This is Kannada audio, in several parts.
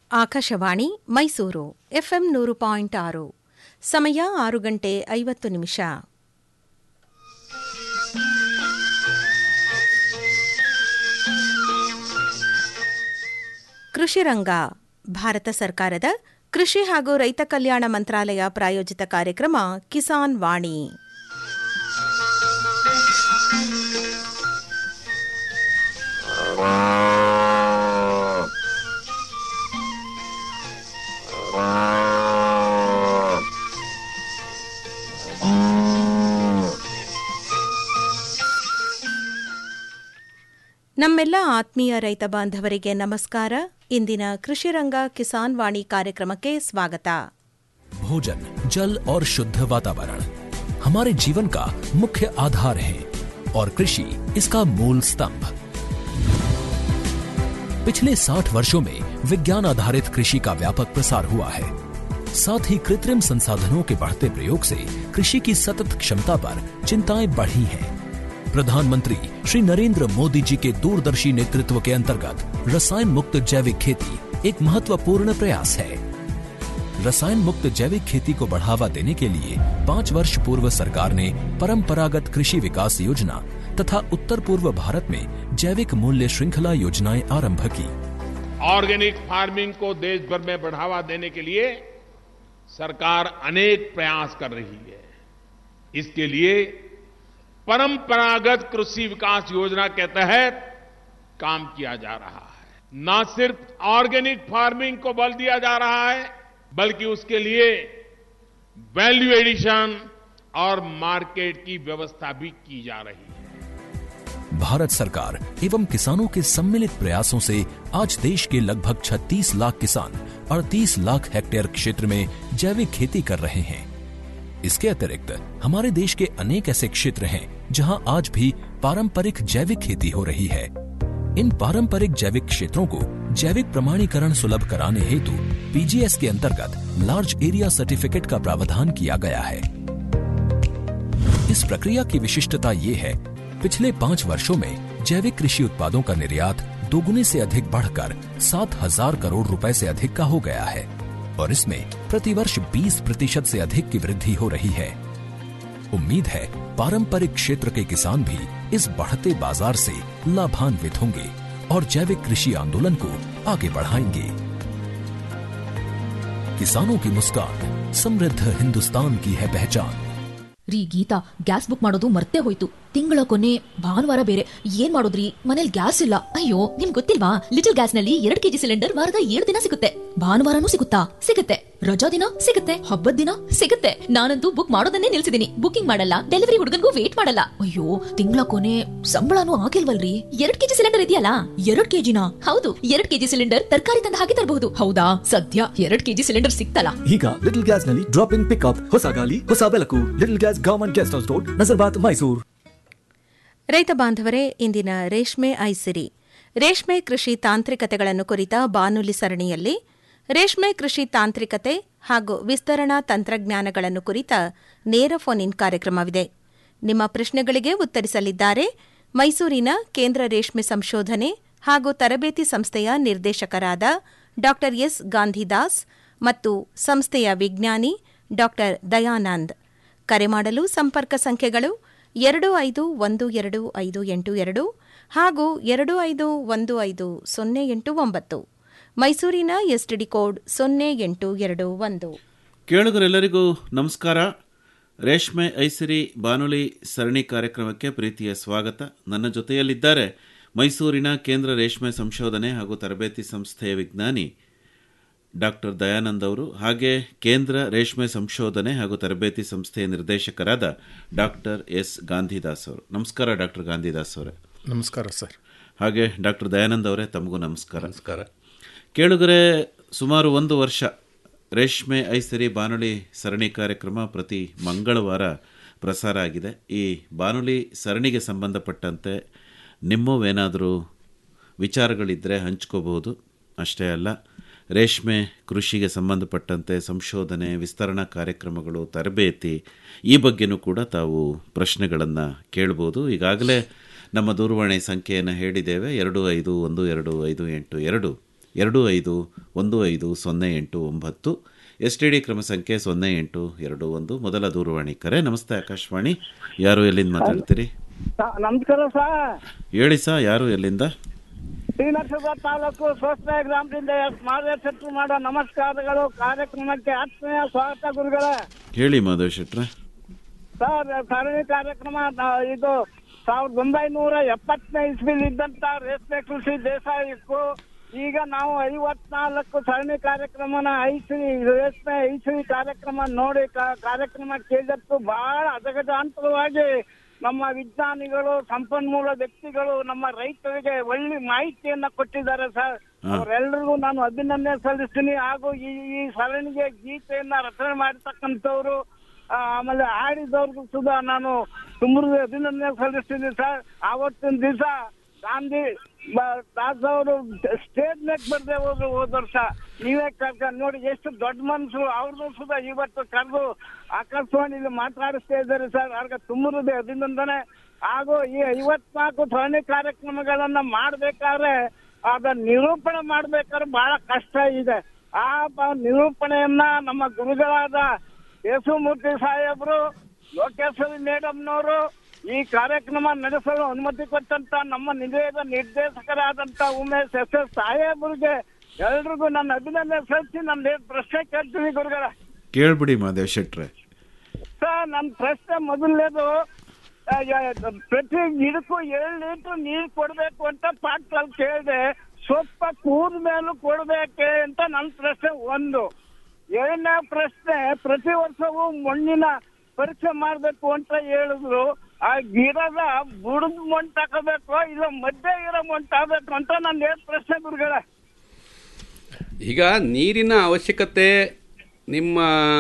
ಆಕಾಶವಾಣಿ ಮೈಸೂರು ಎಫ್ಎಂ ನೂರು ಪಾಯಿಂಟ್ ಆರು ಸಮಯ ಆರು ಗಂಟೆ ಐವತ್ತು ನಿಮಿಷ ಕೃಷಿ ರಂಗ ಭಾರತ ಸರ್ಕಾರದ ಕೃಷಿ ಹಾಗೂ ರೈತ ಕಲ್ಯಾಣ ಮಂತ್ರಾಲಯ ಪ್ರಾಯೋಜಿತ ಕಾರ್ಯಕ್ರಮ ಕಿಸಾನ್ ವಾಣಿ ನಮ್ಮೆಲ್ಲ ಆತ್ಮೀಯ ರೈತ ಬಾಂಧವರಿಗೆ ನಮಸ್ಕಾರ ಇಂದಿನ ಕೃಷಿ ರಂಗ ಕಿಸಾನ್ ವಾಣಿ ಕಾರ್ಯಕ್ರಮಕ್ಕೆ ಸ್ವಾಗತ भोजन जल और शुद्ध वातावरण हमारे जीवन का मुख्य आधार है और कृषि इसका मूल स्तंभ पिछले 60 वर्षों में विज्ञान आधारित कृषि का व्यापक प्रसार हुआ है साथ ही कृत्रिम संसाधनों के बढ़ते प्रयोग से कृषि की सतत क्षमता पर चिंताएं बढ़ी हैं प्रधानमंत्री श्री नरेंद्र मोदी जी के दूरदर्शी नेतृत्व के अंतर्गत रसायन मुक्त जैविक खेती एक महत्वपूर्ण प्रयास है रसायन मुक्त जैविक खेती को बढ़ावा देने के लिए पाँच वर्ष पूर्व सरकार ने परंपरागत कृषि विकास योजना तथा उत्तर पूर्व भारत में जैविक मूल्य श्रृंखला योजनाएं आरंभ की ऑर्गेनिक फार्मिंग को देश भर में बढ़ावा देने के लिए सरकार अनेक प्रयास कर रही है इसके लिए परंपरागत कृषि विकास योजना के तहत काम किया जा रहा है न सिर्फ ऑर्गेनिक फार्मिंग को बल दिया जा रहा है बल्कि उसके लिए वैल्यू एडिशन और मार्केट की व्यवस्था भी की जा रही है भारत सरकार एवं किसानों के सम्मिलित प्रयासों से आज देश के लगभग 36 लाख किसान 38 लाख हेक्टेयर क्षेत्र में जैविक खेती कर रहे हैं इसके अतिरिक्त हमारे देश के अनेक ऐसे क्षेत्र हैं जहां आज भी पारंपरिक जैविक खेती हो रही है इन पारंपरिक जैविक क्षेत्रों को जैविक प्रमाणीकरण सुलभ कराने हेतु पीजीएस के अंतर्गत लार्ज एरिया सर्टिफिकेट का प्रावधान किया गया है इस प्रक्रिया की विशिष्टता ये है पिछले पाँच वर्षों में जैविक कृषि उत्पादों का निर्यात दोगुने से अधिक बढ़कर सात हजार करोड़ रुपए से अधिक का हो गया है और इसमें प्रतिवर्ष 20 प्रतिशत से अधिक की वृद्धि हो रही है उम्मीद है पारंपरिक क्षेत्र के किसान भी इस बढ़ते बाजार से लाभान्वित होंगे और जैविक कृषि आंदोलन को आगे बढ़ाएंगे किसानों की मुस्कान समृद्ध हिंदुस्तान की है पहचान ರೀ ಗೀತಾ ಗ್ಯಾಸ್ ಬುಕ್ ಮಾಡೋದು ಮರ್ತೇ ಹೋಯ್ತು ತಿಂಗಳ ಕೊನೆ ಭಾನುವಾರ ಬೇರೆ ಏನ್ ಮಾಡೋದ್ರಿ ಮನೇಲಿ ಗ್ಯಾಸ್ ಇಲ್ಲ ಅಯ್ಯೋ ನಿಮ್ ಗೊತ್ತಿಲ್ವಾ ಲಿಟಲ್ ಗ್ಯಾಸ್ ನಲ್ಲಿ ಎರಡ್ ಕೆಜಿ ಸಿಲಿಂಡರ್ ವಾರದ ಏಳು ದಿನ ಸಿಗುತ್ತೆ ಭಾನುವಾರನೂ ಸಿಗುತ್ತಾ ಸಿಗುತ್ತೆ ರಜಾ ದಿನ ಸಿಗುತ್ತೆ ಹಬ್ಬದ ದಿನ ಸಿಗುತ್ತೆ ನಾನಂತೂ ಬುಕ್ ಮಾಡೋದನ್ನೇ ನಿಲ್ಸಿದೀನಿ ಬುಕಿಂಗ್ ಮಾಡಲ್ಲ ಡೆಲಿವರಿ ಹುಡುಗನ್ಗೂ ವೇಟ್ ಮಾಡಲ್ಲ ಅಯ್ಯೋ ತಿಂಗಳ ಕೊನೆ ಸಂಬಳನೂ ಆಗಿಲ್ವಲ್ರಿ ಎರಡ್ ಕೆಜಿ ಸಿಲಿಂಡರ್ ಇದೆಯಲ್ಲ ಎರಡ್ ಕೆಜಿನ ಹೌದು ಎರಡ್ ಕೆಜಿ ಸಿಲಿಂಡರ್ ತರಕಾರಿ ತಂದು ಹಾಕಿ ತರಬಹುದು ಹೌದಾ ಸದ್ಯ ಎರಡ್ ಕೆಜಿ ಸಿಲಿಂಡರ್ ಸಿಕ್ತಲ್ಲ ಈಗ ಲಿಟಲ್ ಗ್ಯಾಸ್ ನಲ್ಲಿ ಡ್ರಾಪ್ ಇನ್ ಪಿಕ್ಅಪ್ ಹೊಸ ಗಾಲಿ ಹೊಸ ಬೆಳಕು little gas government guest house road Nazarbad Mysuru ರೈತ ಬಾಂಧವರೇ ಇಂದಿನ ರೇಷ್ಮೆ ಐಸಿರಿ ರೇಷ್ಮೆ ಕೃಷಿ ತಾಂತ್ರಿಕತೆಗಳನ್ನು ಕುರಿತ ಬಾನುಲಿ ಸರಣಿಯಲ್ಲಿ ರೇಷ್ಮೆ ಕೃಷಿ ತಾಂತ್ರಿಕತೆ ಹಾಗೂ ವಿಸ್ತರಣಾ ತಂತ್ರಜ್ಞಾನಗಳನ್ನು ಕುರಿತ ನೇರ ಫೋನ್ ಇನ್ ಕಾರ್ಯಕ್ರಮವಿದೆ ನಿಮ್ಮ ಪ್ರಶ್ನೆಗಳಿಗೆ ಉತ್ತರಿಸಲಿದ್ದಾರೆ ಮೈಸೂರಿನ ಕೇಂದ್ರ ರೇಷ್ಮೆ ಸಂಶೋಧನೆ ಹಾಗೂ ತರಬೇತಿ ಸಂಸ್ಥೆಯ ನಿರ್ದೇಶಕರಾದ ಡಾ ಎಸ್ ಗಾಂಧಿದಾಸ್ ಮತ್ತು ಸಂಸ್ಥೆಯ ವಿಜ್ಞಾನಿ ಡಾ ದಯಾನಂದ್ ಕರೆ ಮಾಡಲು ಸಂಪರ್ಕ ಸಂಖ್ಯೆಗಳು ಎರಡು ಐದು ಒಂದು ಎರಡು ಐದು ಎಂಟು ಎರಡು ಹಾಗೂ ಎರಡು ಐದು ಒಂದು ಐದು ಸೊನ್ನೆ ಎಂಟು ಒಂಬತ್ತು ಮೈಸೂರಿನ ಎಸ್ಟಿಡಿ ಕೋಡ್ ಸೊನ್ನೆ ಎಂಟು ಎರಡು ಒಂದು ಕೇಳುಗರೆಲ್ಲರಿಗೂ ನಮಸ್ಕಾರ ರೇಷ್ಮೆ ಐಸಿರಿ ಬಾನುಲಿ ಸರಣಿ ಕಾರ್ಯಕ್ರಮಕ್ಕೆ ಪ್ರೀತಿಯ ಸ್ವಾಗತ ನನ್ನ ಜೊತೆಯಲ್ಲಿದ್ದಾರೆ ಮೈಸೂರಿನ ಕೇಂದ್ರ ರೇಷ್ಮೆ ಸಂಶೋಧನೆ ಹಾಗೂ ತರಬೇತಿ ಸಂಸ್ಥೆಯ ವಿಜ್ಞಾನಿ ಡಾಕ್ಟರ್ ದಯಾನಂದ್ ಅವರು ಹಾಗೆ ಕೇಂದ್ರ ರೇಷ್ಮೆ ಸಂಶೋಧನೆ ಹಾಗೂ ತರಬೇತಿ ಸಂಸ್ಥೆಯ ನಿರ್ದೇಶಕರಾದ ಡಾಕ್ಟರ್ ಎಸ್ ಗಾಂಧಿದಾಸ್ ಅವರು ನಮಸ್ಕಾರ ಡಾಕ್ಟರ್ ಗಾಂಧಿದಾಸ್ ಅವರೇ ನಮಸ್ಕಾರ ಸರ್ ಹಾಗೆ ಡಾಕ್ಟರ್ ದಯಾನಂದ್ ಅವರೇ ತಮಗೂ ನಮಸ್ಕಾರ ನಮಸ್ಕಾರ ಕೇಳುಗರೆ ಸುಮಾರು ಒಂದು ವರ್ಷ ರೇಷ್ಮೆ ಐಸರಿ ಬಾನುಲಿ ಸರಣಿ ಕಾರ್ಯಕ್ರಮ ಪ್ರತಿ ಮಂಗಳವಾರ ಪ್ರಸಾರ ಆಗಿದೆ ಈ ಬಾನುಲಿ ಸರಣಿಗೆ ಸಂಬಂಧಪಟ್ಟಂತೆ ನಿಮ್ಮವೇನಾದರೂ ವಿಚಾರಗಳಿದ್ದರೆ ಹಂಚ್ಕೋಬಹುದು ಅಷ್ಟೇ ಅಲ್ಲ ರೇಷ್ಮೆ ಕೃಷಿಗೆ ಸಂಬಂಧಪಟ್ಟಂತೆ ಸಂಶೋಧನೆ ವಿಸ್ತರಣಾ ಕಾರ್ಯಕ್ರಮಗಳು ತರಬೇತಿ ಈ ಬಗ್ಗೆನೂ ಕೂಡ ತಾವು ಪ್ರಶ್ನೆಗಳನ್ನು ಕೇಳ್ಬೋದು ಈಗಾಗಲೇ ನಮ್ಮ ದೂರವಾಣಿ ಸಂಖ್ಯೆಯನ್ನು ಹೇಳಿದ್ದೇವೆ ಎರಡು ಐದು ಒಂದು ಎರಡು ಐದು ಎಂಟು ಎರಡು ಎರಡು ಐದು ಒಂದು ಐದು ಸೊನ್ನೆ ಎಂಟು ಒಂಬತ್ತು ಎಸ್ ಟಿ ಡಿ ಕ್ರಮ ಸಂಖ್ಯೆ ಸೊನ್ನೆ ಎಂಟು ಎರಡು ಒಂದು ಮೊದಲ ದೂರವಾಣಿ ಕರೆ ನಮಸ್ತೆ ಆಕಾಶವಾಣಿ ಯಾರು ಎಲ್ಲಿಂದ ಮಾತಾಡ್ತೀರಿ ನಮಸ್ಕಾರ ಸರ್ ಹೇಳಿ ಸಾ ಯಾರು ಎಲ್ಲಿಂದ ಶ್ರೀನಗರ ತಾಲೂಕು ಸ್ವಚ್ಛ ಗ್ರಾಮದಿಂದ ಮಾರ್ಗದರ್ಶನ ಮಾಡೋ ನಮಸ್ಕಾರಗಳು ಕಾರ್ಯಕ್ರಮಕ್ಕೆ ಆತ್ಮೀಯ ಸ್ವಾಗತ ಗುರುಗಳೇ ಹೇಳಿ ಮಾಧವ್ ಶೆಟ್ರೆ ಸರ್ ಸರಣಿ ಕಾರ್ಯಕ್ರಮ ನಾ- ಇದು ಸಾವಿರದ ಒಂಬೈನೂರ ಎಪ್ಪತ್ತನೇ ಇಸ್ವಿಲಿ ಇದ್ದಂತ ರೇಷ್ಮೆ ಕೃಷಿ ದೇಶ ಇತ್ತು ಈಗ ನಾವು ಐವತ್ನಾಲ್ಕು ಸರಣಿ ಕಾರ್ಯಕ್ರಮನ ಐಶ್ವರಿ ರೇಷ್ಮೆ ಐಶ್ವರಿ ಕಾರ್ಯಕ್ರಮ ನೋಡಿ ಕಾ- ಕಾರ್ಯಕ್ರಮ ಕೇಳಿದತ್ತು ಬಹಳ ಅಜಗಜಾಂತರವಾಗಿ ನಮ್ಮ ವಿಜ್ಞಾನಿಗಳು ಸಂಪನ್ಮೂಲ ವ್ಯಕ್ತಿಗಳು ನಮ್ಮ ರೈತರಿಗೆ ಒಳ್ಳೆ ಮಾಹಿತಿಯನ್ನ ಕೊಟ್ಟಿದ್ದಾರೆ ಸರ್ ಅವರೆಲ್ಲರಿಗೂ ನಾನು ಅಭಿನಂದನೆ ಸಲ್ಲಿಸ್ತೀನಿ ಹಾಗೂ ಈ ಈ ಸರಣಿಗೆ ಗೀತೆಯನ್ನ ರಚನೆ ಮಾಡಿರ್ತಕ್ಕಂಥವ್ರು ಆ, ಆಮೇಲೆ ಆಡಿದವ್ರಿಗೂ ಸುಧಾ ನಾನು ತುಂಬ ಅಭಿನಂದನೆ ಸಲ್ಲಿಸ್ತೀನಿ ಸರ್ ಆವತ್ತಿನ ದಿವಸ ಗಾಂಧಿ ಬ- ದಾಸ್ ಅವರು ಸ್ಟೇಜ್ ಮೇಲೆ ಬರ್ದೆ ಹೋದ್ರು ಹೋದ ವರ್ಷ ನೀವೇ ಕರ್ಕ ನೋಡಿ ಎಷ್ಟು ದೊಡ್ಡ ಮನಸ್ಸು ಅವ್ರದ್ದು ಸುಧಾ ಇವತ್ತು ಕರೆದು ಆಕಾಶವಾಣಿಲಿ ಮಾತಾಡಿಸ್ತಾ ಇದ್ದಾರೆ ಸರ್ ಅವ್ರಿಗೆ ತುಂಬ ಅಭಿನಂದನೆ ಹಾಗೂ ಈ ಐವತ್ನಾಲ್ಕು ಸರಣಿ ಕಾರ್ಯಕ್ರಮಗಳನ್ನ ಮಾಡ್ಬೇಕಾದ್ರೆ ಅದ ನಿರೂಪಣೆ ಮಾಡ್ಬೇಕಾದ್ರೆ ಬಹಳ ಕಷ್ಟ ಇದೆ ಆ ಬ- ನಿರೂಪಣೆಯನ್ನ ನಮ್ಮ ಗುರುಗಳಾದ ಯೇಸುಮೂರ್ತಿ ಸಾಹೇಬ್ರು ಲೋಕೇಶ್ವರಿ ಮೇಡಮ್ನವರು ಈ ಕಾರ್ಯಕ್ರಮ ನಡೆಸಲು ಅನುಮತಿ ಕೊಟ್ಟಂತ ನಮ್ಮ ನಿಲಯದ ನಿರ್ದೇಶಕರಾದಂತ ಉಮೇಶ್ ಎಸ್ ಎಸ್ ಸಾಹೇಬ್ರಿಗೆ ಎಲ್ರಿಗೂ ನನ್ನ ಅಭಿನಂದನೆ ಸಲ್ಲಿಸಿ ನನ್ನ ಪ್ರಶ್ನೆ ಕೇಳ್ತೀನಿ ಗುರುಗಳ ಕೇಳ್ಬಿಡಿ ಮಾಧವ್ ಶೆಟ್ರೆ ಸರ್ ನನ್ನ ಪ್ರಶ್ನೆ ಮೊದಲನೇದು ಆ, ಯ- ಪ್ರತಿ ಗಿಡಕ್ಕೂ ಏಳು ಲೀಟರ್ ನೀರು ಕೊಡ್ಬೇಕು ಅಂತ ಪಾಠದಲ್ಲಿ ಕೇಳಿದೆ ಸ್ವಲ್ಪ ಕೂದ ಮೇಲೂ ಕೊಡ್ಬೇಕೆ ಅಂತ ನನ್ನ ಪ್ರಶ್ನೆ ಒಂದು ಎರಡನೇ ಪ್ರಶ್ನೆ ಪ್ರತಿ ವರ್ಷವೂ ಮಣ್ಣಿನ ಪರೀಕ್ಷೆ ಮಾಡ್ಬೇಕು ಅಂತ ಹೇಳಿದ್ರು ಆ ಗಿಡದ ಬುಡದ ಮಣ್ಣು ತಗೋಬೇಕು ಇಲ್ಲ ಮಧ್ಯೆ ಇರೋ ಮಣ್ಣು ತಗೋಬೇಕು ಅಂತ ನನ್ನ ಎರಡು ಪ್ರಶ್ನೆ ಗುರುಗಳೇ ಈಗ ನೀರಿನ ಅವಶ್ಯಕತೆ ನಿಮ್ಮ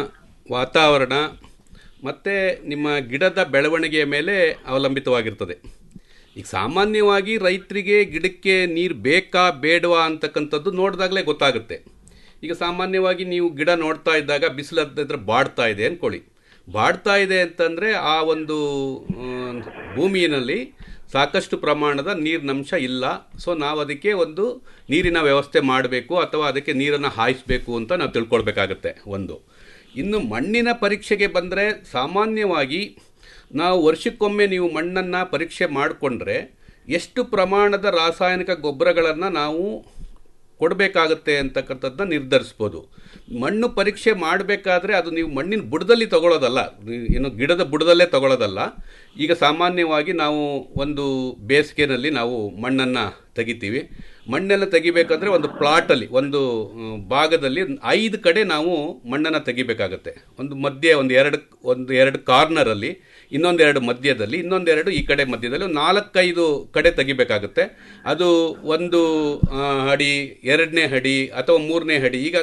ವಾತಾವರಣ ಮತ್ತು ನಿಮ್ಮ ಗಿಡದ ಬೆಳವಣಿಗೆಯ ಮೇಲೆ ಅವಲಂಬಿತವಾಗಿರ್ತದೆ ಈಗ ಸಾಮಾನ್ಯವಾಗಿ ರೈತರಿಗೆ ಗಿಡಕ್ಕೆ ನೀರು ಬೇಕಾ ಬೇಡವಾ ಅಂತಕ್ಕಂಥದ್ದು ನೋಡಿದಾಗಲೇ ಗೊತ್ತಾಗುತ್ತೆ ಈಗ ಸಾಮಾನ್ಯವಾಗಿ ನೀವು ಗಿಡ ನೋಡ್ತಾ ಇದ್ದಾಗ ಬಿಸಿಲು ಹತ್ತಿದ್ರೆ ಬಾಡ್ತಾ ಇದೆ ಅಂದ್ಕೊಳ್ಳಿ ಬಾಡ್ತಾ ಇದೆ ಅಂತಂದರೆ ಆ ಒಂದು ಆ, ಭೂಮಿಯಲ್ಲಿ ಸಾಕಷ್ಟು ಪ್ರಮಾಣದ ನೀರಿನಂಶ ಇಲ್ಲ ಸೊ ನಾವು ಅದಕ್ಕೆ ಒಂದು ನೀರಿನ ವ್ಯವಸ್ಥೆ ಮಾಡಬೇಕು ಅಥವಾ ಅದಕ್ಕೆ ನೀರನ್ನು ಹಾಯಿಸಬೇಕು ಅಂತ ನಾವು ತಿಳ್ಕೊಳ್ಬೇಕಾಗತ್ತೆ ಒಂದು ಇನ್ನು ಮಣ್ಣಿನ ಪರೀಕ್ಷೆಗೆ ಬಂದರೆ ಸಾಮಾನ್ಯವಾಗಿ ನಾವು ವರ್ಷಕ್ಕೊಮ್ಮೆ ನೀವು ಮಣ್ಣನ್ನು ಪರೀಕ್ಷೆ ಮಾಡಿಕೊಂಡ್ರೆ ಎಷ್ಟು ಪ್ರಮಾಣದ ರಾಸಾಯನಿಕ ಗೊಬ್ಬರಗಳನ್ನು ನಾವು ಕೊಡಬೇಕಾಗತ್ತೆ ಅಂತಕ್ಕಂಥದ್ದನ್ನ ನಿರ್ಧರಿಸ್ಬೋದು ಮಣ್ಣು ಪರೀಕ್ಷೆ ಮಾಡಬೇಕಾದ್ರೆ ಅದು ನೀವು ಮಣ್ಣಿನ ಬುಡದಲ್ಲಿ ತಗೊಳ್ಳೋದಲ್ಲ ನೀವು ಏನು ಗಿಡದ ಬುಡದಲ್ಲೇ ತಗೊಳ್ಳೋದಲ್ಲ ಈಗ ಸಾಮಾನ್ಯವಾಗಿ ನಾವು ಒಂದು ಬೇಸಿಗೆನಲ್ಲಿ ನಾವು ಮಣ್ಣನ್ನು ತೆಗಿತೀವಿ ಮಣ್ಣೆಲ್ಲ ತೆಗಿಬೇಕಾದ್ರೆ ಒಂದು ಪ್ಲಾಟಲ್ಲಿ ಒಂದು ಆ, ಭಾಗದಲ್ಲಿ ಐದು ಕಡೆ ನಾವು ಮಣ್ಣನ್ನು ತೆಗಿಬೇಕಾಗತ್ತೆ ಒಂದು ಮಧ್ಯೆ ಒಂದು ಎರಡು ಒಂದು ಎರಡು ಕಾರ್ನರಲ್ಲಿ ಇನ್ನೊಂದೆರಡು ಮಧ್ಯದಲ್ಲಿ ಇನ್ನೊಂದೆರಡು ಈ ಕಡೆ ಮಧ್ಯದಲ್ಲಿ ಒಂದು ನಾಲ್ಕೈದು ಕಡೆ ತೆಗಿಬೇಕಾಗುತ್ತೆ ಅದು ಒಂದು ಆ, ಅಡಿ ಎರಡನೇ ಅಡಿ ಅಥವಾ ಮೂರನೇ ಅಡಿ ಈಗ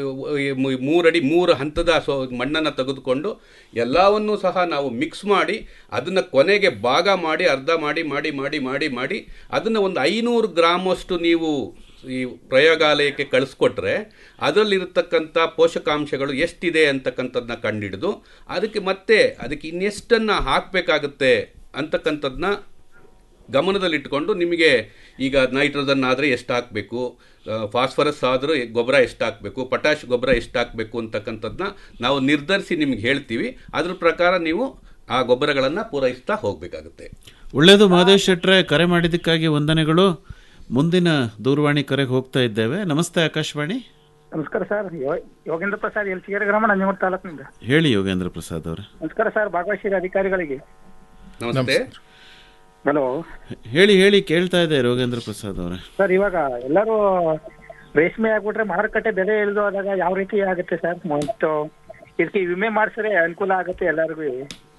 ಆ, ಮೂರಡಿ ಮೂರು ಹಂತದ ಸೊ ಮಣ್ಣನ್ನು ತೆಗೆದುಕೊಂಡು ಎಲ್ಲವನ್ನೂ ಸಹ ನಾವು ಮಿಕ್ಸ್ ಮಾಡಿ ಅದನ್ನು ಕೊನೆಗೆ ಭಾಗ ಮಾಡಿ ಅರ್ಧ ಮಾಡಿ ಮಾಡಿ ಮಾಡಿ ಮಾಡಿ ಮಾಡಿ ಅದನ್ನು ಒಂದು ಐನೂರು ಗ್ರಾಮಷ್ಟು ನೀವು ಈ ಪ್ರಯೋಗಾಲಯಕ್ಕೆ ಕಳಿಸ್ಕೊಟ್ರೆ ಅದರಲ್ಲಿರತಕ್ಕಂಥ ಪೋಷಕಾಂಶಗಳು ಎಷ್ಟಿದೆ ಅಂತಕ್ಕಂಥದ್ದನ್ನ ಕಂಡಿಡಿದು ಅದಕ್ಕೆ ಮತ್ತೆ ಅದಕ್ಕೆ ಇನ್ನೆಷ್ಟನ್ನು ಹಾಕಬೇಕಾಗುತ್ತೆ ಅಂತಕ್ಕಂಥದ್ದನ್ನ ಗಮನದಲ್ಲಿಟ್ಟುಕೊಂಡು ನಿಮಗೆ ಈಗ ನೈಟ್ರೋಜನ್ ಆದರೆ ಎಷ್ಟು ಹಾಕಬೇಕು ಫಾಸ್ಫರಸ್ ಆದರೂ ಗೊಬ್ಬರ ಎಷ್ಟು ಹಾಕಬೇಕು ಪೊಟ್ಯಾಶ್ ಗೊಬ್ಬರ ಎಷ್ಟು ಹಾಕಬೇಕು ಅಂತಕ್ಕಂಥದ್ದನ್ನ ನಾವು ನಿರ್ಧರಿಸಿ ನಿಮ್ಗೆ ಹೇಳ್ತೀವಿ ಅದ್ರ ಪ್ರಕಾರ ನೀವು ಆ ಗೊಬ್ಬರಗಳನ್ನು ಪೂರೈಸ್ತಾ ಹೋಗಬೇಕಾಗುತ್ತೆ ಒಳ್ಳೆಯದು ಮಾದೇಶ್ ಶೆಟ್ರೆ ಕರೆ ಮಾಡಿದ್ದಕ್ಕಾಗಿ ವಂದನೆಗಳು ಮುಂದಿನ ದೂರವಾಣಿ ಕರೆಗೆ ಹೋಗ್ತಾ ಇದ್ದೇವೆ ನಮಸ್ತೆ ಆಕಾಶವಾಣಿ ನಮಸ್ಕಾರ ಸರ್ ಯೋ- ಯೋಗೇಂದ್ರ ಪ್ರಸಾದ್ ಎಲ್ಸಿಗೆರೆ ಗ್ರಾಮ ನಂಜನಗೂಡು ತಾಲೂಕಿನಿಂದ ಹೇಳಿ ಯೋಗೇಂದ್ರ ಪ್ರಸಾದ್ ಅವರೇ ನಮಸ್ಕಾರ ಸರ್ ಭಾಗವಹಿಸಿದ ಅಧಿಕಾರಿಗಳಿಗೆ ನಮಸ್ತೆ ಹಲೋ ಹೇಳಿ ಹೇಳಿ ಕೇಳ್ತಾ ಇದೆ ಯೋಗೇಂದ್ರ ಪ್ರಸಾದ್ ಅವರೇ ಸರ್ ಇವಾಗ ಎಲ್ಲರೂ ರೇಷ್ಮೆ ಆಗ್ಬಿಟ್ರೆ ಮಾರುಕಟ್ಟೆ ಬೆಲೆ ಇಳಿದು ಆದಾಗ ಯಾವ ರೀತಿ ಆಗುತ್ತೆ ಸರ್ ಮತ್ತು ಇದಕ್ಕೆ ವಿಮೆ ಮಾಡಿಸಿದ್ರೆ ಅನುಕೂಲ ಆಗುತ್ತೆ ಎಲ್ಲರಿಗೂ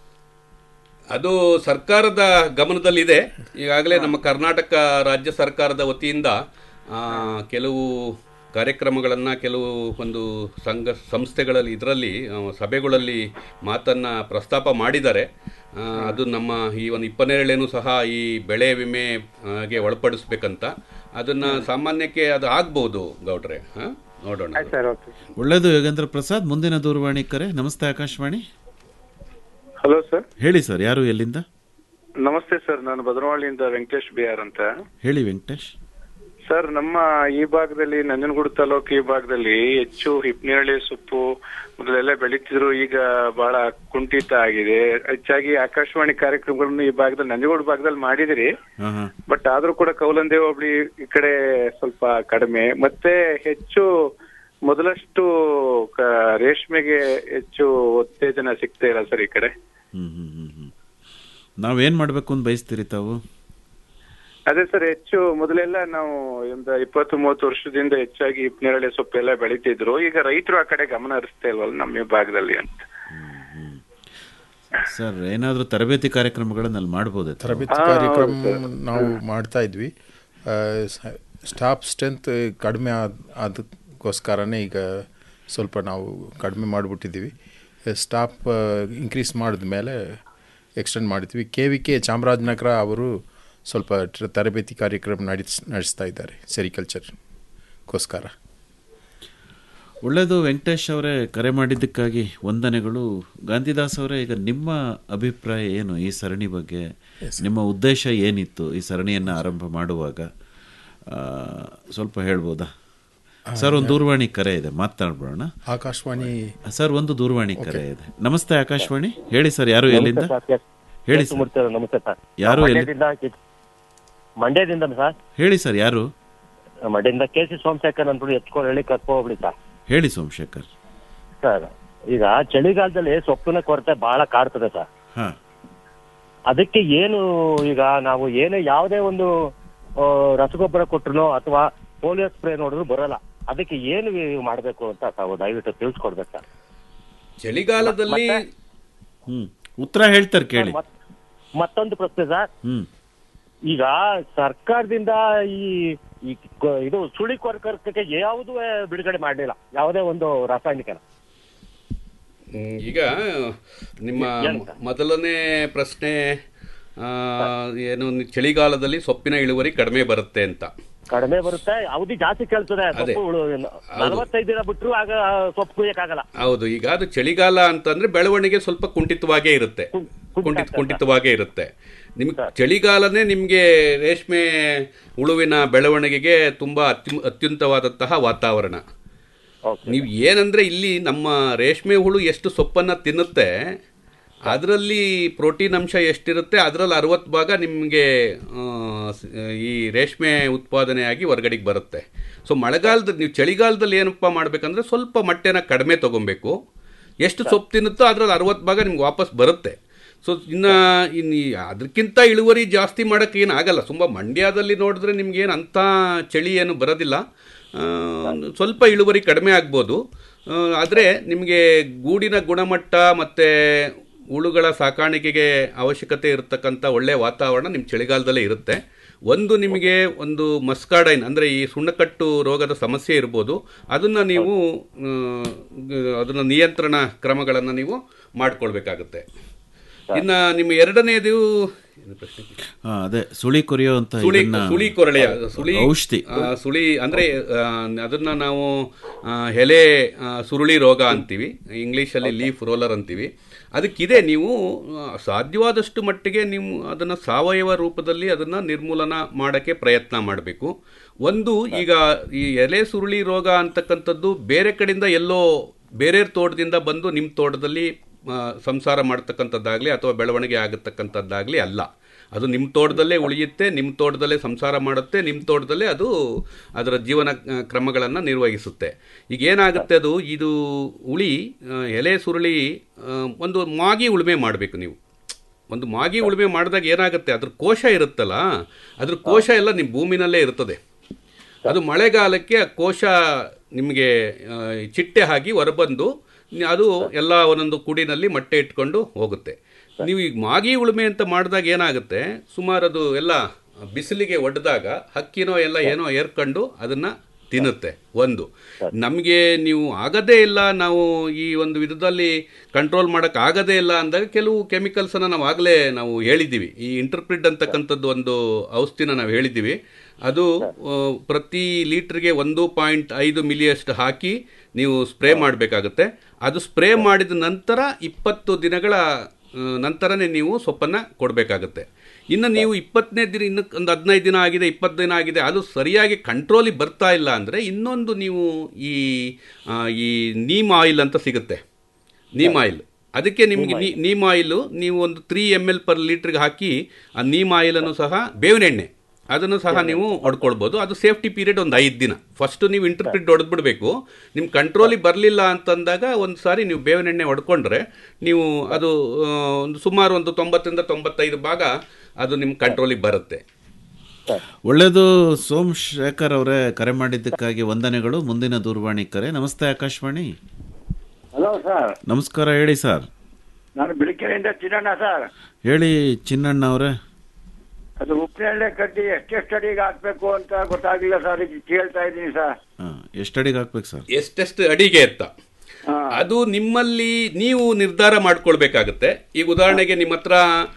ಅದು ಸರ್ಕಾರದ ಗಮನದಲ್ಲಿದೆ ಈಗಾಗಲೇ ನಮ್ಮ ಕರ್ನಾಟಕ ರಾಜ್ಯ ಸರ್ಕಾರದ ವತಿಯಿಂದ ಆ, ಕೆಲವು ಕಾರ್ಯಕ್ರಮಗಳನ್ನು ಕೆಲವು ಒಂದು ಸಂಘ ಸಂಸ್ಥೆಗಳಲ್ಲಿ ಇದರಲ್ಲಿ ಆ, ಸಭೆಗಳಲ್ಲಿ ಮಾತನ್ನು ಪ್ರಸ್ತಾಪ ಮಾಡಿದ್ದಾರೆ ಆ, ಅದು ನಮ್ಮ ಈ ಒಂದು ಇಪ್ಪನ್ನೇಳೇನು ಸಹ ಈ ಬೆಳೆ ವಿಮೆ ಆ, ಗೆ ಒಳಪಡಿಸ್ಬೇಕಂತ ಅದನ್ನು ಸಾಮಾನ್ಯಕ್ಕೆ ಅದು ಆಗ್ಬೋದು ಗೌಡ್ರೆ ಹಾಂ ನೋಡೋಣ ಅದು. ಸರ್ ಓಕೆ ಒಳ್ಳೆಯದು ಯೋಗೇಂದ್ರ ಪ್ರಸಾದ್ ಮುಂದಿನ ದೂರವಾಣಿ ಕರೆ ನಮಸ್ತೆ ಆಕಾಶವಾಣಿ ಹಲೋ ಸರ್ ಹೇಳಿ ಸರ್ ಯಾರು ಎಲ್ಲಿಂದ ನಮಸ್ತೆ ಸರ್ ನಾನು ಭದ್ರವಾಳಿಯಿಂದ ವೆಂಕಟೇಶ್ ಬಿ ಆರ್ ಅಂತ ಹೇಳಿ ವೆಂಕಟೇಶ್ ಸರ್ ನಮ್ಮ ಈ ಭಾಗದಲ್ಲಿ ನಂಜನಗೂಡು ತಾಲೂಕು ಈ ಭಾಗದಲ್ಲಿ ಹೆಚ್ಚು ಹಿಪ್ನೇರಳೆ ಸೊಪ್ಪು ಮೊದಲೆಲ್ಲ ಬೆಳೀತಿದ್ರು ಈಗ ಬಹಳ ಕುಂಠಿತ ಆಗಿದೆ ಹೆಚ್ಚಾಗಿ ಆಕಾಶವಾಣಿ ಕಾರ್ಯಕ್ರಮಗಳನ್ನು ಈ ಭಾಗದಲ್ಲಿ ನಂಜನಗೂಡು ಭಾಗದಲ್ಲಿ ಮಾಡಿದಿರಿ ಹಾ ಹಾ ಬಟ್ ಆದ್ರೂ ಕೂಡ ಕೌಲಂದೇ ಹೋಬಳಿ ಈ ಕಡೆ ಸ್ವಲ್ಪ ಕಡಿಮೆ ಮತ್ತೆ ಹೆಚ್ಚು ಮೊದಲಷ್ಟು ಕ- ರೇಷ್ಮೆಗೆ ಹೆಚ್ಚು ಉತ್ತೇಜನ ಸಿಗ್ತಾ ಇಲ್ಲ ಸರ್ ಈ ಕಡೆ ಹ್ಮ್ ಹ್ಮ್ ಹ್ಮ್ ಹ್ಮ್ ನಾವೇನ್ ಮಾಡ್ಬೇಕು ಅಂತ ಬಯಸ್ತೀರಿ ತಾವು ಅದೇ ಸರ್ ಹೆಚ್ಚು ಮೊದಲೆಲ್ಲ ನಾವು ಒಂದು ಇಪ್ಪತ್ತು ಮೂವತ್ತು ವರ್ಷದಿಂದ ಹೆಚ್ಚಾಗಿ ನೇರಳೆ ಸೊಪ್ಪೆಲ್ಲ ಬೆಳಿತಿದ್ರು ಈಗ ರೈತರು ಆ ಕಡೆ ಗಮನ ಹರಿಸ್ತಾ ಇಲ್ವಲ್ಲ ನಮ್ಮ ಈ ಭಾಗದಲ್ಲಿ ಅಂತ ಸರ್ ಏನಾದರೂ ತರಬೇತಿ ಕಾರ್ಯಕ್ರಮಗಳನ್ನ ಅಲ್ಲಿ ಮಾಡ್ಬೋದೇ ತಾವು? ತರಬೇತಿ ಕಾರ್ಯಕ್ರಮ ನಾವು ಮಾಡ್ತಾ ಇದ್ವಿ ಸ್ಟಾಫ್ ಸ್ಟ್ರೆಂತ್ ಕಡಿಮೆ ಆದ ಅದಕ್ಕೋಸ್ಕರನೇ ಈಗ ಸ್ವಲ್ಪ ನಾವು ಕಡಿಮೆ ಮಾಡಿಬಿಟ್ಟಿದ್ದೀವಿ ಸ್ಟಾಫ್ ಇನ್ಕ್ರೀಸ್ ಮಾಡಿದ ಮೇಲೆ ಎಕ್ಸ್ಟೆಂಡ್ ಮಾಡಿದ್ವಿ ಕೆ ವಿ ಕೆ ಚಾಮರಾಜನಗರ ಅವರು ಸ್ವಲ್ಪ ಟ್ರ- ತರಬೇತಿ ಕಾರ್ಯಕ್ರಮ ನಡೆಸ್ ನಡೆಸ್ತಾ ಇದ್ದಾರೆ ಸೆರಿಕಲ್ಚರ್ಗೋಸ್ಕರ ಒಳ್ಳೆಯದು ವೆಂಕಟೇಶ್ ಅವರೇ ಕರೆ ಮಾಡಿದ್ದಕ್ಕಾಗಿ ವಂದನೆಗಳು ಗಾಂಧಿದಾಸ್ ಅವರೇ ಈಗ ನಿಮ್ಮ ಅಭಿಪ್ರಾಯ ಏನು ಈ ಸರಣಿ ಬಗ್ಗೆ ನಿಮ್ಮ ಉದ್ದೇಶ ಏನಿತ್ತು ಈ ಸರಣಿಯನ್ನು ಆರಂಭ ಮಾಡುವಾಗ ಆ, ಸ್ವಲ್ಪ ಹೇಳ್ಬೋದಾ ಸರ್ ಒಂದು ದೂರವಾಣಿ ಕರೆ ಇದೆ ಮಾತನಾಡ್ಬೋಣ ಆಕಾಶವಾಣಿ ಸರ್ ಒಂದು ದೂರವಾಣಿ ಕರೆ ಇದೆ ನಮಸ್ತೆ ಆಕಾಶವಾಣಿ ಹೇಳಿ ಸರ್ ಯಾರು ಎಲ್ಲಿಂದ ಹೇಳಿ ಸರ್ ನಮಸ್ತೆ ಸರ್ ಯಾರು ಎಲ್ಲಿ ಮಂಡ್ಯದಿಂದ ಕೆ- ಮಂಡ್ಯದಿಂದ ಸರ್ ಹೇಳಿ ಸರ್ ಯಾರು ಮಂಡ್ಯದಿಂದ ಕೆ ಸಿ ಸೋಮಶೇಖರ್ ಅಂದ್ಬಿಟ್ಟು ಎತ್ಕೊಂಡು ಹೇಳಿ ಕರ್ಕೊ ಹೋಗ್ಬಿಡಿ ಸರ್ ಹೇಳಿ ಸೋಮಶೇಖರ್ ಸರ್ ಈಗ ಚಳಿಗಾಲದಲ್ಲಿ ಸೊಪ್ಪಿನ ಕೊರತೆ ಬಹಳ ಕಾಡ್ತದೆ ಸರ್ ಹಾ ಅದಕ್ಕೆ ಏನು ಈಗ ನಾವು ಏನೇ ಯಾವುದೇ ಒಂದು ಆ, ರಸಗೊಬ್ಬರ ಕೊಟ್ರು ಅಥವಾ ಪೋಲಿಯೋ ಸ್ಪ್ರೇ ನೋಡಿದ್ರು ಬರಲ್ಲ ಅದಕ್ಕೆ ಏನು ಮಾಡಬೇಕು ಅಂತ ತಾವು ದಯವಿಟ್ಟು ತಿಳಿಸ್ಕೊಡ್ಬೇಕು ಸರ್ ಚಳಿಗಾಲದಲ್ಲಿ ಹ್ಮ್ ಉತ್ತರ ಹೇಳ್ತಾರೆ ಕೇಳಿ ಮತ್- ಮತ್ತೊಂದು ಪ್ರಶ್ನೆ ಸರ್ ಹ್ಮ್ ಈಗ ಸರ್ಕಾರದಿಂದ ಈ ಈ ಕ- ಇದು ಸುಳಿ ಕೊರಕಕ್ಕೆ ಯಾವುದೂ ಬಿಡುಗಡೆ ಮಾಡಲಿಲ್ಲ ಯಾವುದೇ ಒಂದು ರಾಸಾಯನಿಕನ ಹ್ಮ್, ಈಗ ನಿಮ್ಮ ಮೊದಲನೇ ಪ್ರಶ್ನೆ ಆ, ಏನು ನಿ- ಚಳಿಗಾಲದಲ್ಲಿ ಸೊಪ್ಪಿನ ಇಳುವರಿ ಕಡಿಮೆ ಬರುತ್ತೆ ಅಂತ ಕಡಿಮೆ ಬರುತ್ತೆ ಅವಧಿ ಜಾಸ್ತಿ ಕೇಳ್ತದೆ ಅದೇ. ಸೊಪ್ಪು ಉಳು- ನಲವತ್ತೈದು ದಿನ ಬಿಟ್ರು ಆಗ ಸೊಪ್ಪು ಕುಯ್ಯಕ್ಕಾಗಲ್ಲ ಹೌದು ಈಗ ಅದು ಚಳಿಗಾಲ ಅಂತಂದ್ರೆ ಬೆಳವಣಿಗೆ ಸ್ವಲ್ಪ ಕುಂಠಿತವಾಗೇ ಇರುತ್ತೆ ಕುಂಠಿತ ಕುಂಠಿತವಾಗೇ ಇರುತ್ತೆ ನಿಮ್ಗೆ ಚಳಿಗಾಲನೇ ನಿಮಗೆ ರೇಷ್ಮೆ ಹುಳುವಿನ ಬೆಳವಣಿಗೆಗೆ ತುಂಬಾ ಅತ್ಯು ಅತ್ಯುಂತವಾದಂತಹ ವಾತಾವರಣ ನೀವು ಏನಂದ್ರೆ ಇಲ್ಲಿ ನಮ್ಮ ರೇಷ್ಮೆ ಹುಳು ಎಷ್ಟು ಸೊಪ್ಪನ್ನ ತಿನ್ನುತ್ತೆ ಅದರಲ್ಲಿ ಪ್ರೋಟೀನ್ ಅಂಶ ಎಷ್ಟಿರುತ್ತೆ ಅದರಲ್ಲಿ ಅರವತ್ತು ಭಾಗ ನಿಮಗೆ ಈ ರೇಷ್ಮೆ ಉತ್ಪಾದನೆಯಾಗಿ ಹೊರಗಡೆಗೆ ಬರುತ್ತೆ ಸೊ ಮಳೆಗಾಲದಲ್ಲಿ ನೀವು ಚಳಿಗಾಲದಲ್ಲಿ ಏನಪ್ಪ ಮಾಡಬೇಕಂದ್ರೆ ಸ್ವಲ್ಪ ಮೊಟ್ಟೆನ ಕಡಿಮೆ ತೊಗೊಬೇಕು ಎಷ್ಟು ಸೊಪ್ಪು ತಿನ್ನುತ್ತೋ ಅದರಲ್ಲಿ ಅರವತ್ತು ಭಾಗ ನಿಮ್ಗೆ ವಾಪಸ್ ಬರುತ್ತೆ ಸೊ ಇನ್ನು ಇನ್ನು ಅದಕ್ಕಿಂತ ಇಳುವರಿ ಜಾಸ್ತಿ ಮಾಡೋಕ್ಕೆ ಏನು ಆಗಲ್ಲ ತುಂಬ ಮಂಡ್ಯದಲ್ಲಿ ನೋಡಿದ್ರೆ ನಿಮ್ಗೇನು ಅಂಥ ಚಳಿ ಏನು ಬರೋದಿಲ್ಲ ಆ, ಸ್ವಲ್ಪ ಇಳುವರಿ ಕಡಿಮೆ ಆಗ್ಬೋದು ಆದರೆ ನಿಮಗೆ ಗೂಡಿನ ಗುಣಮಟ್ಟ ಮತ್ತು ಹುಳುಗಳ ಸಾಕಾಣಿಕೆಗೆ ಅವಶ್ಯಕತೆ ಇರತಕ್ಕಂಥ ಒಳ್ಳೆಯ ವಾತಾವರಣ ನಿಮ್ಮ ಚಳಿಗಾಲದಲ್ಲೇ ಇರುತ್ತೆ ಒಂದು ನಿಮಗೆ ಒಂದು ಮಸ್ಕಾಡೈನ್ ಅಂದರೆ ಈ ಸುಣ್ಣಕಟ್ಟು ರೋಗದ ಸಮಸ್ಯೆ ಇರ್ಬೋದು ಅದನ್ನು ನೀವು ಅದನ್ನು ನಿಯಂತ್ರಣ ಕ್ರಮಗಳನ್ನು ನೀವು ಮಾಡ್ಕೊಳ್ಬೇಕಾಗುತ್ತೆ ಇನ್ನು ನಿಮ್ಮ ಎರಡನೇದು ಏನು ಪ್ರಶ್ನೆ? ಹಾ ಅದೇ ಸುಳಿ ಕೊರೆಯುವಂತ ಸುಳಿ ಇದನ್ನ- ಸುಳಿ ಕೊರಳೆಯ ಸುಳಿ ಔಷಧಿ ಆ, ಸುಳಿ ಅಂದ್ರೆ ಆ, ಅದನ್ನ ನಾವು ಆ, ಎಲೆ ಆ, ಸುರುಳಿ ರೋಗ ಅಂತೀವಿ ಇಂಗ್ಲಿಷಲ್ಲಿ ಲೀಫ್ ರೋಲರ್ ಅಂತೀವಿ ಅದಕ್ಕಿದೆ ನೀವು ಆ, ಸಾಧ್ಯವಾದಷ್ಟು ಮಟ್ಟಿಗೆ ನೀವು ಅದನ್ನ ಸಾವಯವ ರೂಪದಲ್ಲಿ ಅದನ್ನ ನಿರ್ಮೂಲನ ಮಾಡಕ್ಕೆ ಪ್ರಯತ್ನ ಮಾಡಬೇಕು ಒಂದು ಈಗ ಈ ಎಲೆ ಸುರುಳಿ ರೋಗ ಅಂತಕ್ಕಂಥದ್ದು ಬೇರೆ ಕಡೆಯಿಂದ ಎಲ್ಲೋ ಬೇರೆ ತೋಟದಿಂದ ಬಂದು ನಿಮ್ಮ ತೋಟದಲ್ಲಿ ಆ, ಸಂಸಾರ ಮಾಡ್ತಕ್ಕಂಥದ್ದಾಗಲಿ ಅಥವಾ ಬೆಳವಣಿಗೆ ಆಗತಕ್ಕಂಥದ್ದಾಗಲಿ ಅಲ್ಲ ಅದು ನಿಮ್ಮ ತೋಟದಲ್ಲೇ ಉಳಿಯುತ್ತೆ ನಿಮ್ಮ ತೋಟದಲ್ಲೇ ಸಂಸಾರ ಮಾಡುತ್ತೆ ನಿಮ್ಮ ತೋಟದಲ್ಲೇ ಅದು ಅದರ ಜೀವನ ಕ್ರಮಗಳನ್ನು ನಿರ್ವಹಿಸುತ್ತೆ ಈಗ ಏನಾಗುತ್ತೆ ಅದು ಇದು ಉಳಿ ಆ, ಎಲೆ ಸುರುಳಿ ಆ, ಒಂದು ಮಾಗಿ ಉಳುಮೆ ಮಾಡಬೇಕು ನೀವು ಒಂದು ಮಾಗಿ ಉಳುಮೆ ಮಾಡಿದಾಗ ಏನಾಗುತ್ತೆ ಅದ್ರ ಕೋಶ ಇರುತ್ತಲ್ಲ ಅದ್ರ ಕೋಶ ಎಲ್ಲ ನಿಮ್ಮ ಭೂಮಿನಲ್ಲೇ ಇರ್ತದೆ ಅದು ಮಳೆಗಾಲಕ್ಕೆ ಆ ಕೋಶ ನಿಮಗೆ ಆ, ಚಿಟ್ಟೆ ಆಗಿ ಹೊರಬಂದು ನಿ- ಅದು ಎಲ್ಲ ಒಂದೊಂದು ಕುಡಿನಲ್ಲಿ ಮೊಟ್ಟೆ ಇಟ್ಕೊಂಡು ಹೋಗುತ್ತೆ ನೀವು ಈಗ ಮಾಗಿ ಉಳುಮೆ ಅಂತ ಮಾಡಿದಾಗ ಏನಾಗುತ್ತೆ ಸುಮಾರು ಅದು ಎಲ್ಲ ಬಿಸಿಲಿಗೆ ಒಡೆದಾಗ ಹಕ್ಕಿನೋ ಎಲ್ಲ ಏನೋ ಏರ್ಕೊಂಡು ಅದನ್ನ ತಿನ್ನುತ್ತೆ ಒಂದು ನಮಗೆ ನೀವು ಆಗದೇ ಇಲ್ಲ ನಾವು ಈ ಒಂದು ವಿಧದಲ್ಲಿ ಕಂಟ್ರೋಲ್ ಮಾಡಕ್ ಆಗದೇ ಇಲ್ಲ ಅಂದಾಗ ಕೆಲವು ಕೆಮಿಕಲ್ಸನ್ನು ನಾವು ಆಗಲೇ ನಾವು ಹೇಳಿದ್ದೀವಿ ಈ ಇಂಟರ್ಪ್ರಿಡ್ ಅಂತಕ್ಕಂಥದ್ದು ಒಂದು ಔಷಧಿನ ನಾವು ಹೇಳಿದ್ದೀವಿ ಅದು ಆ, ಪ್ರತಿ ಲೀಟ್ರಿಗೆ ಒಂದು ಪಾಯಿಂಟ್ ಐದು ಮಿಲಿಯಷ್ಟು ಹಾಕಿ ನೀವು ಸ್ಪ್ರೇ ಮಾಡಬೇಕಾಗುತ್ತೆ ಅದು ಸ್ಪ್ರೇ ಮಾಡಿದ ನಂತರ ಇಪ್ಪತ್ತು ದಿನಗಳ ಆ, ನಂತರನೇ ನೀವು ಸೊಪ್ಪನ್ನು ಕೊಡಬೇಕಾಗುತ್ತೆ ಇನ್ನು ನೀವು ಇಪ್ಪತ್ತನೇ ದಿನ ಇನ್ನು ಒಂದು ಹದಿನೈದು ದಿನ ಆಗಿದೆ ಇಪ್ಪತ್ತು ದಿನ ಆಗಿದೆ ಅದು ಸರಿಯಾಗಿ ಕಂಟ್ರೋಲಿಗೆ ಬರ್ತಾ ಇಲ್ಲ ಅಂದರೆ ಇನ್ನೊಂದು ನೀವು ಈ ಆ, ಈ ನೀಮ್ ಆಯಿಲ್ ಅಂತ ಸಿಗುತ್ತೆ ನೀಮ್ ಆಯಿಲ್ ಅದಕ್ಕೆ ನಿಮಗೆ ನೀ ನೀಮ್ ಆಯಿಲು ನೀವು ಒಂದು ತ್ರೀ ಎಮ್ ಎಲ್ ಪರ್ ಲೀಟ್ರಿಗೆ ಹಾಕಿ ಆ ನೀಮ್ ಆಯಿಲನ್ನು ಸಹ ಬೇವಿನ ಎಣ್ಣೆ ಅದನ್ನು ಸಹ ನೀವು ಹೊಡ್ಕೊಳ್ಬೋದು ಅದು ಸೇಫ್ಟಿ ಪೀರಿಯಡ್ ಒಂದು ಐದು ದಿನ ಫಸ್ಟ್ ನೀವು ಇಂಟರ್ಪ್ರಿಟ್ ಹೊಡೆದ್ಬಿಡ್ಬೇಕು ನಿಮ್ಮ ಕಂಟ್ರೋಲಿಗೆ ಬರಲಿಲ್ಲ ಅಂತಂದಾಗ ಒಂದು ಸಾರಿ ನೀವು ಬೇವಿನ ಎಣ್ಣೆ ಹೊಡ್ಕೊಂಡ್ರೆ ನೀವು ಅದು ಆ, ಒಂದು ಸುಮಾರು ಒಂದು ತೊಂಬತ್ತರಿಂದ ತೊಂಬತ್ತೈದು ಭಾಗ ಅದು ನಿಮ್ಮ ಕಂಟ್ರೋಲಿಗೆ ಬರುತ್ತೆ ಒಳ್ಳೆಯದು ಸೋಮಶೇಖರ್ ಅವರೇ ಕರೆ ಮಾಡಿದ್ದಕ್ಕಾಗಿ ವಂದನೆಗಳು ಮುಂದಿನ ದೂರವಾಣಿ ಕರೆ ನಮಸ್ತೆ ಆಕಾಶವಾಣಿ ಹಲೋ ಸರ್ ನಮಸ್ಕಾರ ಹೇಳಿ ಸರ್ ನಾನು ಬಿಳಿಕೆರೆಯಿಂದ ಚಿನ್ನಣ್ಣ ಸರ್ ಹೇಳಿ ಚಿನ್ನಣ್ಣ ಅವರೇ ಅದು ಉಪ್ಪಿನೆಣ್ಣೆ ಕಡ್ಡಿ ಎಷ್ಟೆಷ್ಟು ಅಡಿಗೆ ಹಾಕ್ಬೇಕು ಅಂತ ಗೊತ್ತಾಗಿಲ್ಲ ಸರ್ ಈಗ ಕೇಳ್ತಾ ಇದ್ದೀನಿ ಸರ್ ಎಷ್ಟು ಅಡಿಗೆ ಹಾಕ್ಬೇಕು ಸರ್ ಎಷ್ಟೆಷ್ಟು ಅಡಿಗೆ ಎತ್ತ ಅದು ನಿಮ್ಮಲ್ಲಿ ನೀವು ನಿರ್ಧಾರ ಮಾಡ್ಕೊಳ್ಬೇಕಾಗತ್ತೆ ಈಗ ಉದಾಹರಣೆಗೆ ನಿಮ್ಮ ಹತ್ರ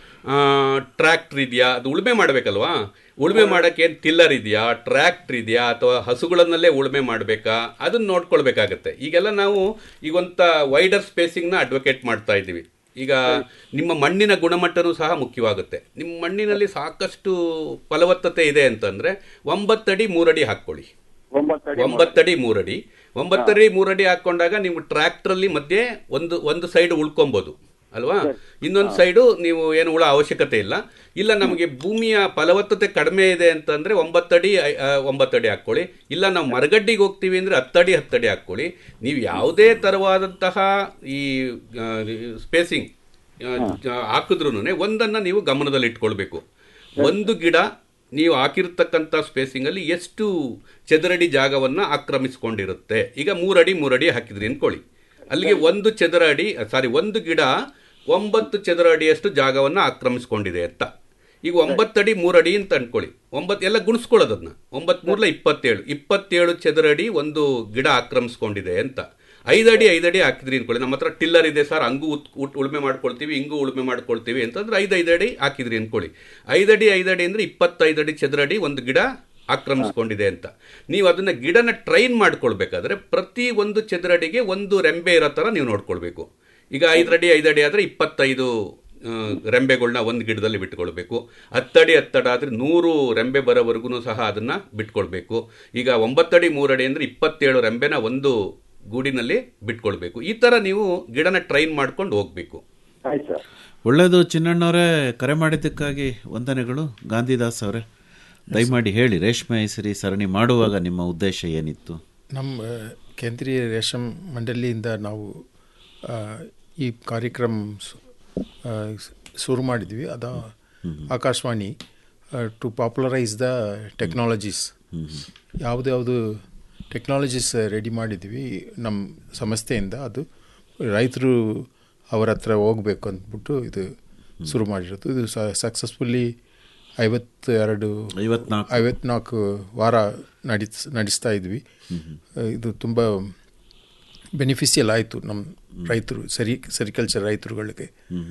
ಟ್ರ್ಯಾಕ್ಟರ್ ಇದೆಯಾ ಅದು ಉಳುಮೆ ಮಾಡಬೇಕಲ್ವಾ ಉಳುಮೆ ಮಾಡೋಕ್ಕೆ ಟಿಲ್ಲರ್ ಇದೆಯಾ ಟ್ರ್ಯಾಕ್ಟರ್ ಇದೆಯಾ ಅಥವಾ ಹಸುಗಳನ್ನಲ್ಲೇ ಉಳುಮೆ ಮಾಡಬೇಕಾ ಅದನ್ನ ನೋಡ್ಕೊಳ್ಬೇಕಾಗತ್ತೆ ಈಗೆಲ್ಲ ನಾವು ಈಗ ಒಂಥ ವೈಡರ್ ಸ್ಪೇಸಿಂಗ್ನ ಅಡ್ವೊಕೇಟ್ ಮಾಡ್ತಾ ಇದ್ದೀವಿ ಈಗ ನಿಮ್ಮ ಮಣ್ಣಿನ ಗುಣಮಟ್ಟನೂ ಸಹ ಮುಖ್ಯವಾಗುತ್ತೆ ನಿಮ್ಮ ಮಣ್ಣಿನಲ್ಲಿ ಸಾಕಷ್ಟು ಫಲವತ್ತತೆ ಇದೆ ಅಂತಂದ್ರೆ ಒಂಬತ್ತಡಿ ಮೂರಡಿ ಹಾಕ್ಕೊಳ್ಳಿ ಒಂಬತ್ತಡಿ ಒಂಬತ್ತಡಿ ಮೂರಡಿ ಒಂಬತ್ತಡಿ ಮೂರಡಿ ಹಾಕೊಂಡಾಗ ನೀವು ಟ್ರ್ಯಾಕ್ಟ್ರಲ್ಲಿ ಮಧ್ಯೆ ಒಂದು ಒಂದು ಸೈಡ್ ಉಳ್ಕೊಬೋದು ಅಲ್ವಾ ಇನ್ನೊಂದು ಸೈಡು ನೀವು ಏನು ಉಳ ಅವಶ್ಯಕತೆ ಇಲ್ಲ ಇಲ್ಲ ನಮಗೆ ಭೂಮಿಯ ಫಲವತ್ತತೆ ಕಡಿಮೆ ಇದೆ ಅಂತಂದ್ರೆ ಒಂಬತ್ತಡಿ ಐ- ಆ, ಒಂಬತ್ತಡಿ ಹಾಕ್ಕೊಳ್ಳಿ ಇಲ್ಲ ನಾವು ಮರಗಡ್ಡಿಗೆ ಹೋಗ್ತೀವಿ ಅಂದ್ರೆ ಹತ್ತಡಿ ಹತ್ತಡಿ ಹಾಕ್ಕೊಳ್ಳಿ ನೀವು ಯಾವುದೇ ತರವಾದಂತಹ ಈ ಸ್ಪೇಸಿಂಗ್ ಹಾಕಿದ್ರೂ ಒಂದನ್ನ ನೀವು ಗಮನದಲ್ಲಿ ಇಟ್ಕೊಳ್ಬೇಕು ಒಂದು ಗಿಡ ನೀವು ಹಾಕಿರ್ತಕ್ಕಂಥ ಸ್ಪೇಸಿಂಗಲ್ಲಿ ಎಷ್ಟು ಚದರಡಿ ಜಾಗವನ್ನು ಆಕ್ರಮಿಸ್ಕೊಂಡಿರುತ್ತೆ ಈಗ ಮೂರಡಿ ಮೂರಡಿ ಹಾಕಿದ್ರಿ ಅನ್ಕೊಳ್ಳಿ ಅಲ್ಲಿಗೆ ಒಂದು ಚದರ ಅಡಿ ಸಾರಿ ಒಂದು ಗಿಡ ಒಂಬತ್ತು ಚದರ ಅಡಿಯಷ್ಟು ಜಾಗವನ್ನು ಆಕ್ರಮಿಸ್ಕೊಂಡಿದೆ ಅಂತ ಈಗ ಒಂಬತ್ತಡಿ ಮೂರಡಿ ಅಂತ ಅನ್ಕೊಳ್ಳಿ ಒಂಬತ್ತು ಎಲ್ಲ ಗುಣಿಸ್ಕೊಳ್ಳೋದನ್ನ ಒಂಬತ್ತು ಮೂರ್ಲ ಇಪ್ಪತ್ತೇಳು ಇಪ್ಪತ್ತೇಳು ಚದರ ಅಡಿ ಒಂದು ಗಿಡ ಆಕ್ರಮಿಸ್ಕೊಂಡಿದೆ ಅಂತ ಐದಡಿ ಐದಡಿ ಹಾಕಿದ್ರಿ ಅನ್ಕೊಳ್ಳಿ ನಮ್ಮ ಹತ್ರ ಟಿಲ್ಲರ್ ಇದೆ ಸರ್ ಹಂಗೂ ಉತ್ ಉಟ್- ಉಳುಮೆ ಮಾಡ್ಕೊಳ್ತೀವಿ ಹಿಂಗೂ ಉಳುಮೆ ಮಾಡ್ಕೊಳ್ತೀವಿ ಅಂತಂದ್ರೆ ಐದು ಐದಡಿ ಹಾಕಿದ್ರಿ ಅನ್ಕೊಳ್ಳಿ ಐದಡಿ ಐದಡಿ ಅಂದ್ರೆ ಇಪ್ಪತ್ತೈದಡಿ ಚದರಡಿ ಒಂದು ಗಿಡ ಆಕ್ರಮಿಸ್ಕೊಂಡಿದೆ ಅಂತ ನೀವು ಅದನ್ನ ಗಿಡನ ಟ್ರೈನ್ ಮಾಡ್ಕೊಳ್ಬೇಕಾದ್ರೆ ಪ್ರತಿ ಒಂದು ಚದರಡಿಗೆ ಒಂದು ರೆಂಬೆ ಇರೋ ಥರ ನೀವು ನೋಡ್ಕೊಳ್ಬೇಕು ಈಗ ಐದಡಿ ಐದಡಿ ಆದರೆ ಇಪ್ಪತ್ತೈದು ಆ, ರೆಂಬೆಗಳ್ನ ಒಂದು ಗಿಡದಲ್ಲಿ ಬಿಟ್ಕೊಳ್ಬೇಕು ಹತ್ತಡಿ ಹತ್ತಡ ಆದರೆ ನೂರು ರೆಂಬೆ ಬರೋವರೆಗೂ ಸಹ ಅದನ್ನ ಬಿಟ್ಕೊಳ್ಬೇಕು ಈಗ ಒಂಬತ್ತಡಿ ಮೂರಡಿ ಅಂದರೆ ಇಪ್ಪತ್ತೇಳು ರೆಂಬೆನ ಒಂದು ಗೂಡಿನಲ್ಲಿ ಬಿಟ್ಕೊಳ್ಬೇಕು ಈ ಥರ ನೀವು ಗಿಡನ ಟ್ರೈನ್ ಮಾಡ್ಕೊಂಡು ಹೋಗ್ಬೇಕು ಆಯ್ತು ಸರ್ ಒಳ್ಳೆಯದು ಚಿನ್ನಣ್ಣವರೇ ಕರೆ ಮಾಡಿದ್ದಕ್ಕಾಗಿ ವಂದನೆಗಳು ಗಾಂಧಿದಾಸ್ ಅವರೇ ದಯಮಾಡಿ ಹೇಳಿ ರೇಷ್ಮೆ ಹೆಸರಿ ಸರಣಿ ಮಾಡುವಾಗ ನಿಮ್ಮ ಉದ್ದೇಶ ಏನಿತ್ತು ನಮ್ಮ ಕೇಂದ್ರೀಯ ರೇಷಮ್ ಮಂಡಳಿಯಿಂದ ನಾವು ಆ, ಈ ಕಾರ್ಯಕ್ರಮ ಸು- ಆ, ಸ್- ಶುರು ಮಾಡಿದ್ವಿ ಅದ Akashvani to popularise the technologies ಯಾವುದ್ಯಾವುದು ಟೆಕ್ನಾಲಜೀಸ್ ರೆಡಿ ಮಾಡಿದ್ವಿ ನಮ್ಮ ಸಂಸ್ಥೆಯಿಂದ ಅದು ರೈತರು ಅವರ ಹತ್ರ ಹೋಗ್ಬೇಕು ಅಂದ್ಬಿಟ್ಟು ಇದು ಶುರು ಮಾಡಿರೋದು ಇದು ಸಕ್ಸಸ್ಫುಲ್ಲಿ ಐವತ್ತು ಎರಡು ಐವತ್ನಾಲ್ಕು ಐವತ್ನಾಲ್ಕು ವಾರ ನಡಿಸ್ ನಡೆಸ್ತಾ ಇದ್ವಿ ಇದು ತುಂಬ ಬೆನಿಫಿಷಿಯಲ್ ಆಯಿತು ನಮ್ಮ ರೈತರು ಸರಿ ಸೆರಿಕಲ್ಚರ್ ರೈತರುಗಳಿಗೆ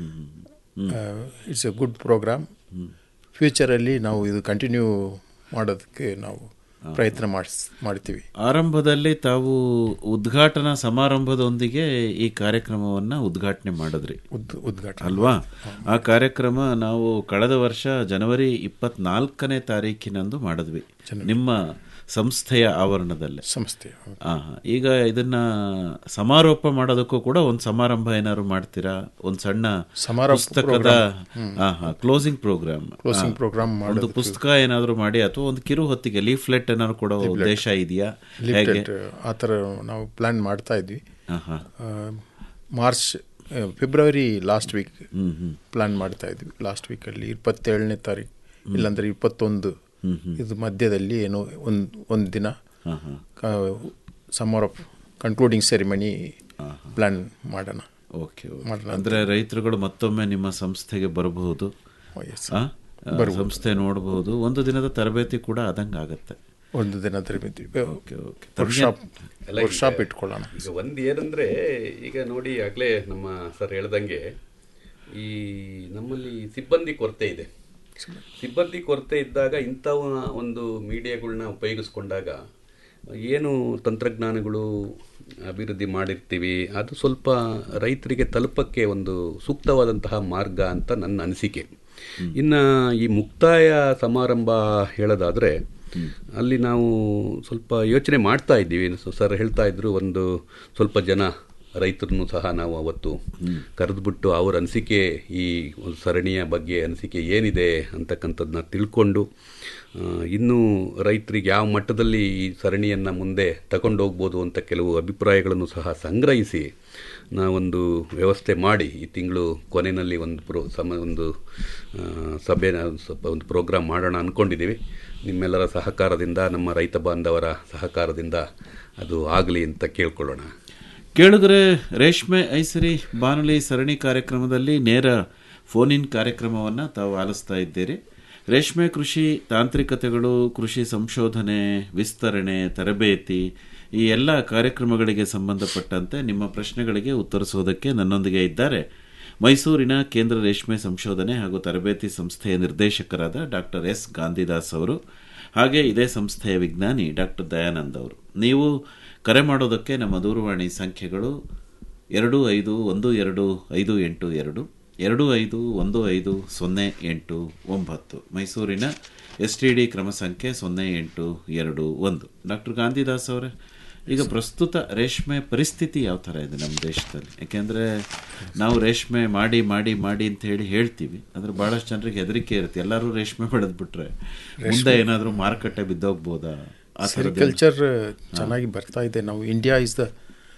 ಇಟ್ಸ್ ಎ ಗುಡ್ ಪ್ರೋಗ್ರಾಮ್ ಫ್ಯೂಚರಲ್ಲಿ ನಾವು ಇದು ಕಂಟಿನ್ಯೂ ಮಾಡೋದಕ್ಕೆ ನಾವು ಪ್ರಯತ್ನ ಮಾಡಿಸ್ ಮಾಡ್ತೀವಿ ಆರಂಭದಲ್ಲಿ ತಾವು ಉದ್ಘಾಟನಾ ಸಮಾರಂಭದೊಂದಿಗೆ ಈ ಕಾರ್ಯಕ್ರಮವನ್ನ ಉದ್ಘಾಟನೆ ಮಾಡಿದ್ರಿ ಉದ್ಘಾಟನೆ ಅಲ್ವಾ ಆ ಕಾರ್ಯಕ್ರಮ ನಾವು ಕಳೆದ ವರ್ಷ ಜನವರಿ ಇಪ್ಪತ್ನಾಲ್ಕನೇ ತಾರೀಕಿನಂದು ಮಾಡಿದ್ವಿ ನಿಮ್ಮ ಸಂಸ್ಥೆಯ ಆವರಣದಲ್ಲೇ ಸಂಸ್ಥೆ ಆ, ಈಗ ಇದನ್ನ ಸಮಾರೋಪ ಮಾಡೋದಕ್ಕೂ ಕೂಡ ಒಂದು ಸಮಾರಂಭ ಏನಾದ್ರು ಮಾಡ್ತೀರಾ ಒಂದು ಸಣ್ಣ ಸಮಾರೋಪ ಪುಸ್ತಕದ program. Closing programme Closing program ಒಂದು ಮಾಡೋದಕ್ಕೆ- ಪುಸ್ತಕ ಏನಾದ್ರು ಮಾಡಿ ಅಥವಾ ಒಂದು ಕಿರು ಹೊತ್ತಿಗೆ ಲೀಫ್ಲೆಟ್ ಏನಾದ್ರು ಕೊಡೋ Leaflet. ಉದ್ದೇಶ ಇದೆಯಾ ಹೇಗೆ ಲಿಫ್ಟೆಡ್ ಆ ಥರ ನಾವು ಪ್ಲ್ಯಾನ್ ಮಾಡ್ತಾ ಇದ್ವಿ ಆಹಾ. Ah, March ah, February last week hmm, hmm. Plan ಮಾಡ್ತಾ ಇದ್ವಿ ಲಾಸ್ಟ್ ವೀಕಲ್ಲಿ ಇಪ್ಪತ್ತೇಳನೇ ತಾರೀಕು ಇಲ್ಲಾಂದ್ರೆ ಇಪ್ಪತ್ತೊಂದು ಇದು ಮಧ್ಯದಲ್ಲಿ ಏನೋ ಒಂದು ಒಂದು ದಿನ summer of concluding ceremony plan ಮಾಡೋಣ ಓಕೆ ಮಾಡೋಣ ಅಂದ್ರೆ ರೈತರುಗಳು ಮತ್ತೊಮ್ಮೆ ನಿಮ್ಮ ಸಂಸ್ಥೆಗೆ ಬರಬಹುದು yes. ಆ? ಆ, ಬರ್ಬೋದು. ಸಂಸ್ಥೆ ನೋಡಬಹುದು ಒಂದು ದಿನದ ತರಬೇತಿ ಕೂಡ ಆದಂಗೆ ಆಗತ್ತೆ ಒಂದು ದಿನ ತರಬೇತಿ ಓಕೆ ಓಕೆ ವರ್ಕ್ಶಾಪ್ ಅಲ್ಲ, ಈಗ- ವರ್ಕ್ಶಾಪ್ ಇಟ್ಕೊಳ್ಳೋಣ ಈಗ ಒಂದು ಏನಂದ್ರೆ ಈಗ ನೋಡಿ ಆಗಲೇ ನಮ್ಮ ಸರ್ ಹೇಳ್ದಂಗೆ ಈ ನಮ್ಮಲ್ಲಿ ಸಿಬ್ಬಂದಿ ಕೊರತೆ ಇದೆ ಸಿಬ್ಬಂದಿ ಕೊರತೆ ಇದ್ದಾಗ ಇಂಥವ ಒಂದು ಮೀಡಿಯಾಗಳನ್ನ ಉಪಯೋಗಿಸ್ಕೊಂಡಾಗ ಏನು ತಂತ್ರಜ್ಞಾನಗಳು ಅಭಿವೃದ್ಧಿ ಮಾಡಿರ್ತೀವಿ ಅದು ಸ್ವಲ್ಪ ರೈತರಿಗೆ ತಲುಪಕ್ಕೆ ಒಂದು ಸೂಕ್ತವಾದಂತಹ ಮಾರ್ಗ ಅಂತ ನನ್ನ ಅನಿಸಿಕೆ ಇನ್ನು ಈ ಮುಕ್ತಾಯ ಸಮಾರಂಭ ಹೇಳೋದಾದರೆ ಅಲ್ಲಿ ನಾವು ಸ್ವಲ್ಪ ಯೋಚನೆ ಮಾಡ್ತಾ ಇದ್ದೀವಿ ಸೊ ಸರ್ ಹೇಳ್ತಾ ಇದ್ರು ಒಂದು ಸ್ವಲ್ಪ ಜನ ರೈತರನ್ನು ಸಹ ನಾವು ಅವತ್ತು ಕರೆದುಬಿಟ್ಟು ಅವರ ಅನಿಸಿಕೆ ಈ ಒಂದು ಸರಣಿಯ ಬಗ್ಗೆ ಅನಿಸಿಕೆ ಏನಿದೆ ಅಂತಕ್ಕಂಥದ್ದನ್ನ ತಿಳ್ಕೊಂಡು ಆ, ಇನ್ನೂ ರೈತರಿಗೆ ಯಾವ ಮಟ್ಟದಲ್ಲಿ ಈ ಸರಣಿಯನ್ನು ಮುಂದೆ ತಗೊಂಡು ಹೋಗ್ಬೋದು ಅಂತ ಕೆಲವು ಅಭಿಪ್ರಾಯಗಳನ್ನು ಸಹ ಸಂಗ್ರಹಿಸಿ ನಾವೊಂದು ವ್ಯವಸ್ಥೆ ಮಾಡಿ ಈ ತಿಂಗಳು ಕೊನೆಯಲ್ಲಿ ಒಂದು ಪ್ರೋ ಸಮ ಒಂದು ಆ, ಸಭೆನ ಸ್ವಲ್ಪ ಒಂದು ಪ್ರೋಗ್ರಾಮ್ ಮಾಡೋಣ ಅಂದ್ಕೊಂಡಿದ್ದೀವಿ ನಿಮ್ಮೆಲ್ಲರ ಸಹಕಾರದಿಂದ ನಮ್ಮ ರೈತ ಬಾಂಧವರ ಸಹಕಾರದಿಂದ ಅದು ಆಗಲಿ ಅಂತ ಕೇಳ್ಕೊಳ್ಳೋಣ ಕೇಳುಗರೆ ರೇಷ್ಮೆ ಐಸರಿ ಬಾನುಲಿ ಸರಣಿ ಕಾರ್ಯಕ್ರಮದಲ್ಲಿ ನೇರ ಫೋನ್ ಇನ್ ಕಾರ್ಯಕ್ರಮವನ್ನು ತಾವು ಆಲಿಸ್ತಾ ಇದ್ದೀರಿ ರೇಷ್ಮೆ ಕೃಷಿ ತಾಂತ್ರಿಕತೆಗಳು ಕೃಷಿ ಸಂಶೋಧನೆ ವಿಸ್ತರಣೆ ತರಬೇತಿ ಈ ಎಲ್ಲ ಕಾರ್ಯಕ್ರಮಗಳಿಗೆ ಸಂಬಂಧಪಟ್ಟಂತೆ ನಿಮ್ಮ ಪ್ರಶ್ನೆಗಳಿಗೆ ಉತ್ತರಿಸುವುದಕ್ಕೆ ನನ್ನೊಂದಿಗೆ ಇದ್ದಾರೆ ಮೈಸೂರಿನ ಕೇಂದ್ರ ರೇಷ್ಮೆ ಸಂಶೋಧನೆ ಹಾಗೂ ತರಬೇತಿ ಸಂಸ್ಥೆಯ ನಿರ್ದೇಶಕರಾದ ಡಾಕ್ಟರ್ ಎಸ್ ಗಾಂಧಿದಾಸ್ ಅವರು ಹಾಗೆ ಇದೇ ಸಂಸ್ಥೆಯ ವಿಜ್ಞಾನಿ ಡಾಕ್ಟರ್ ದಯಾನಂದ್ ಅವರು ನೀವು ಕರೆ ಮಾಡೋದಕ್ಕೆ ನಮ್ಮ ದೂರವಾಣಿ ಸಂಖ್ಯೆಗಳು ಎರಡು ಐದು ಒಂದು ಎರಡು ಐದು ಎಂಟು ಎರಡು ಎರಡು ಐದು ಒಂದು ಐದು ಸೊನ್ನೆ ಎಂಟು ಒಂಬತ್ತು ಮೈಸೂರಿನ ಎಸ್ ಟಿ ಡಿ ಕ್ರಮ ಸಂಖ್ಯೆ ಸೊನ್ನೆ ಎಂಟು ಎರಡು ಒಂದು ಡಾಕ್ಟರ್ ಗಾಂಧಿದಾಸ್ ಅವರೇ ಈಗ ಪ್ರಸ್ತುತ ರೇಷ್ಮೆ ಪರಿಸ್ಥಿತಿ ಯಾವ ಥರ ಇದೆ ನಮ್ಮ ದೇಶದಲ್ಲಿ ಯಾಕೆಂದರೆ ನಾವು ರೇಷ್ಮೆ ಮಾಡಿ ಮಾಡಿ ಮಾಡಿ ಅಂತ ಹೇಳಿ ಹೇಳ್ತೀವಿ ಆದರೆ ಭಾಳಷ್ಟು ಜನರಿಗೆ ಹೆದರಿಕೆ ಇರುತ್ತೆ ಎಲ್ಲರೂ ರೇಷ್ಮೆ ಬೆಳೆದ್ಬಿಟ್ರೆ ಮುಂದೆ ಏನಾದರೂ ಮಾರುಕಟ್ಟೆ ಬಿದ್ದೋಗ್ಬೋದಾ ಆ ಥರದ್ದು ಸೆರಿಕಲ್ಚರ್ ಚೆನ್ನಾಗಿ ಬರ್ತಾ ಇದೆ ನಾವು ಇಂಡಿಯಾ ಇಸ್ ದ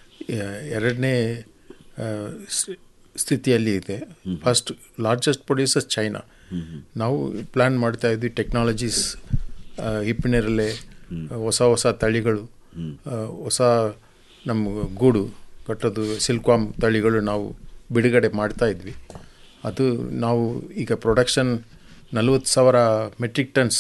ಎರಡನೇ ಆ, ಸ್- ಸ್ಥಿತಿಯಲ್ಲಿ ಇದೆ ಫಸ್ಟ್ ಲಾರ್ಜೆಸ್ಟ್ ಪ್ರೊಡ್ಯೂಸರ್ ಚೈನಾ ನಾವು ಪ್ಲ್ಯಾನ್ ಮಾಡ್ತಾ ಇದ್ವಿ ಟೆಕ್ನಾಲಜೀಸ್ ಹಿಪ್ಪಿನೆರಲೆ ಹೊಸ ಹೊಸ ತಳಿಗಳು ಆ, ಹೊಸ ನಮ್ಮ ಗೂಡು ಕಟ್ಟೋದು ಸಿಲ್ಕ್ವಾಮ್ ತಳಿಗಳು ನಾವು ಬಿಡುಗಡೆ ಮಾಡ್ತಾ ಇದ್ವಿ ಅದು ನಾವು ಈಗ ಪ್ರೊಡಕ್ಷನ್ ನಲವತ್ತು ಸಾವಿರ ಮೆಟ್ರಿಕ್ ಟನ್ಸ್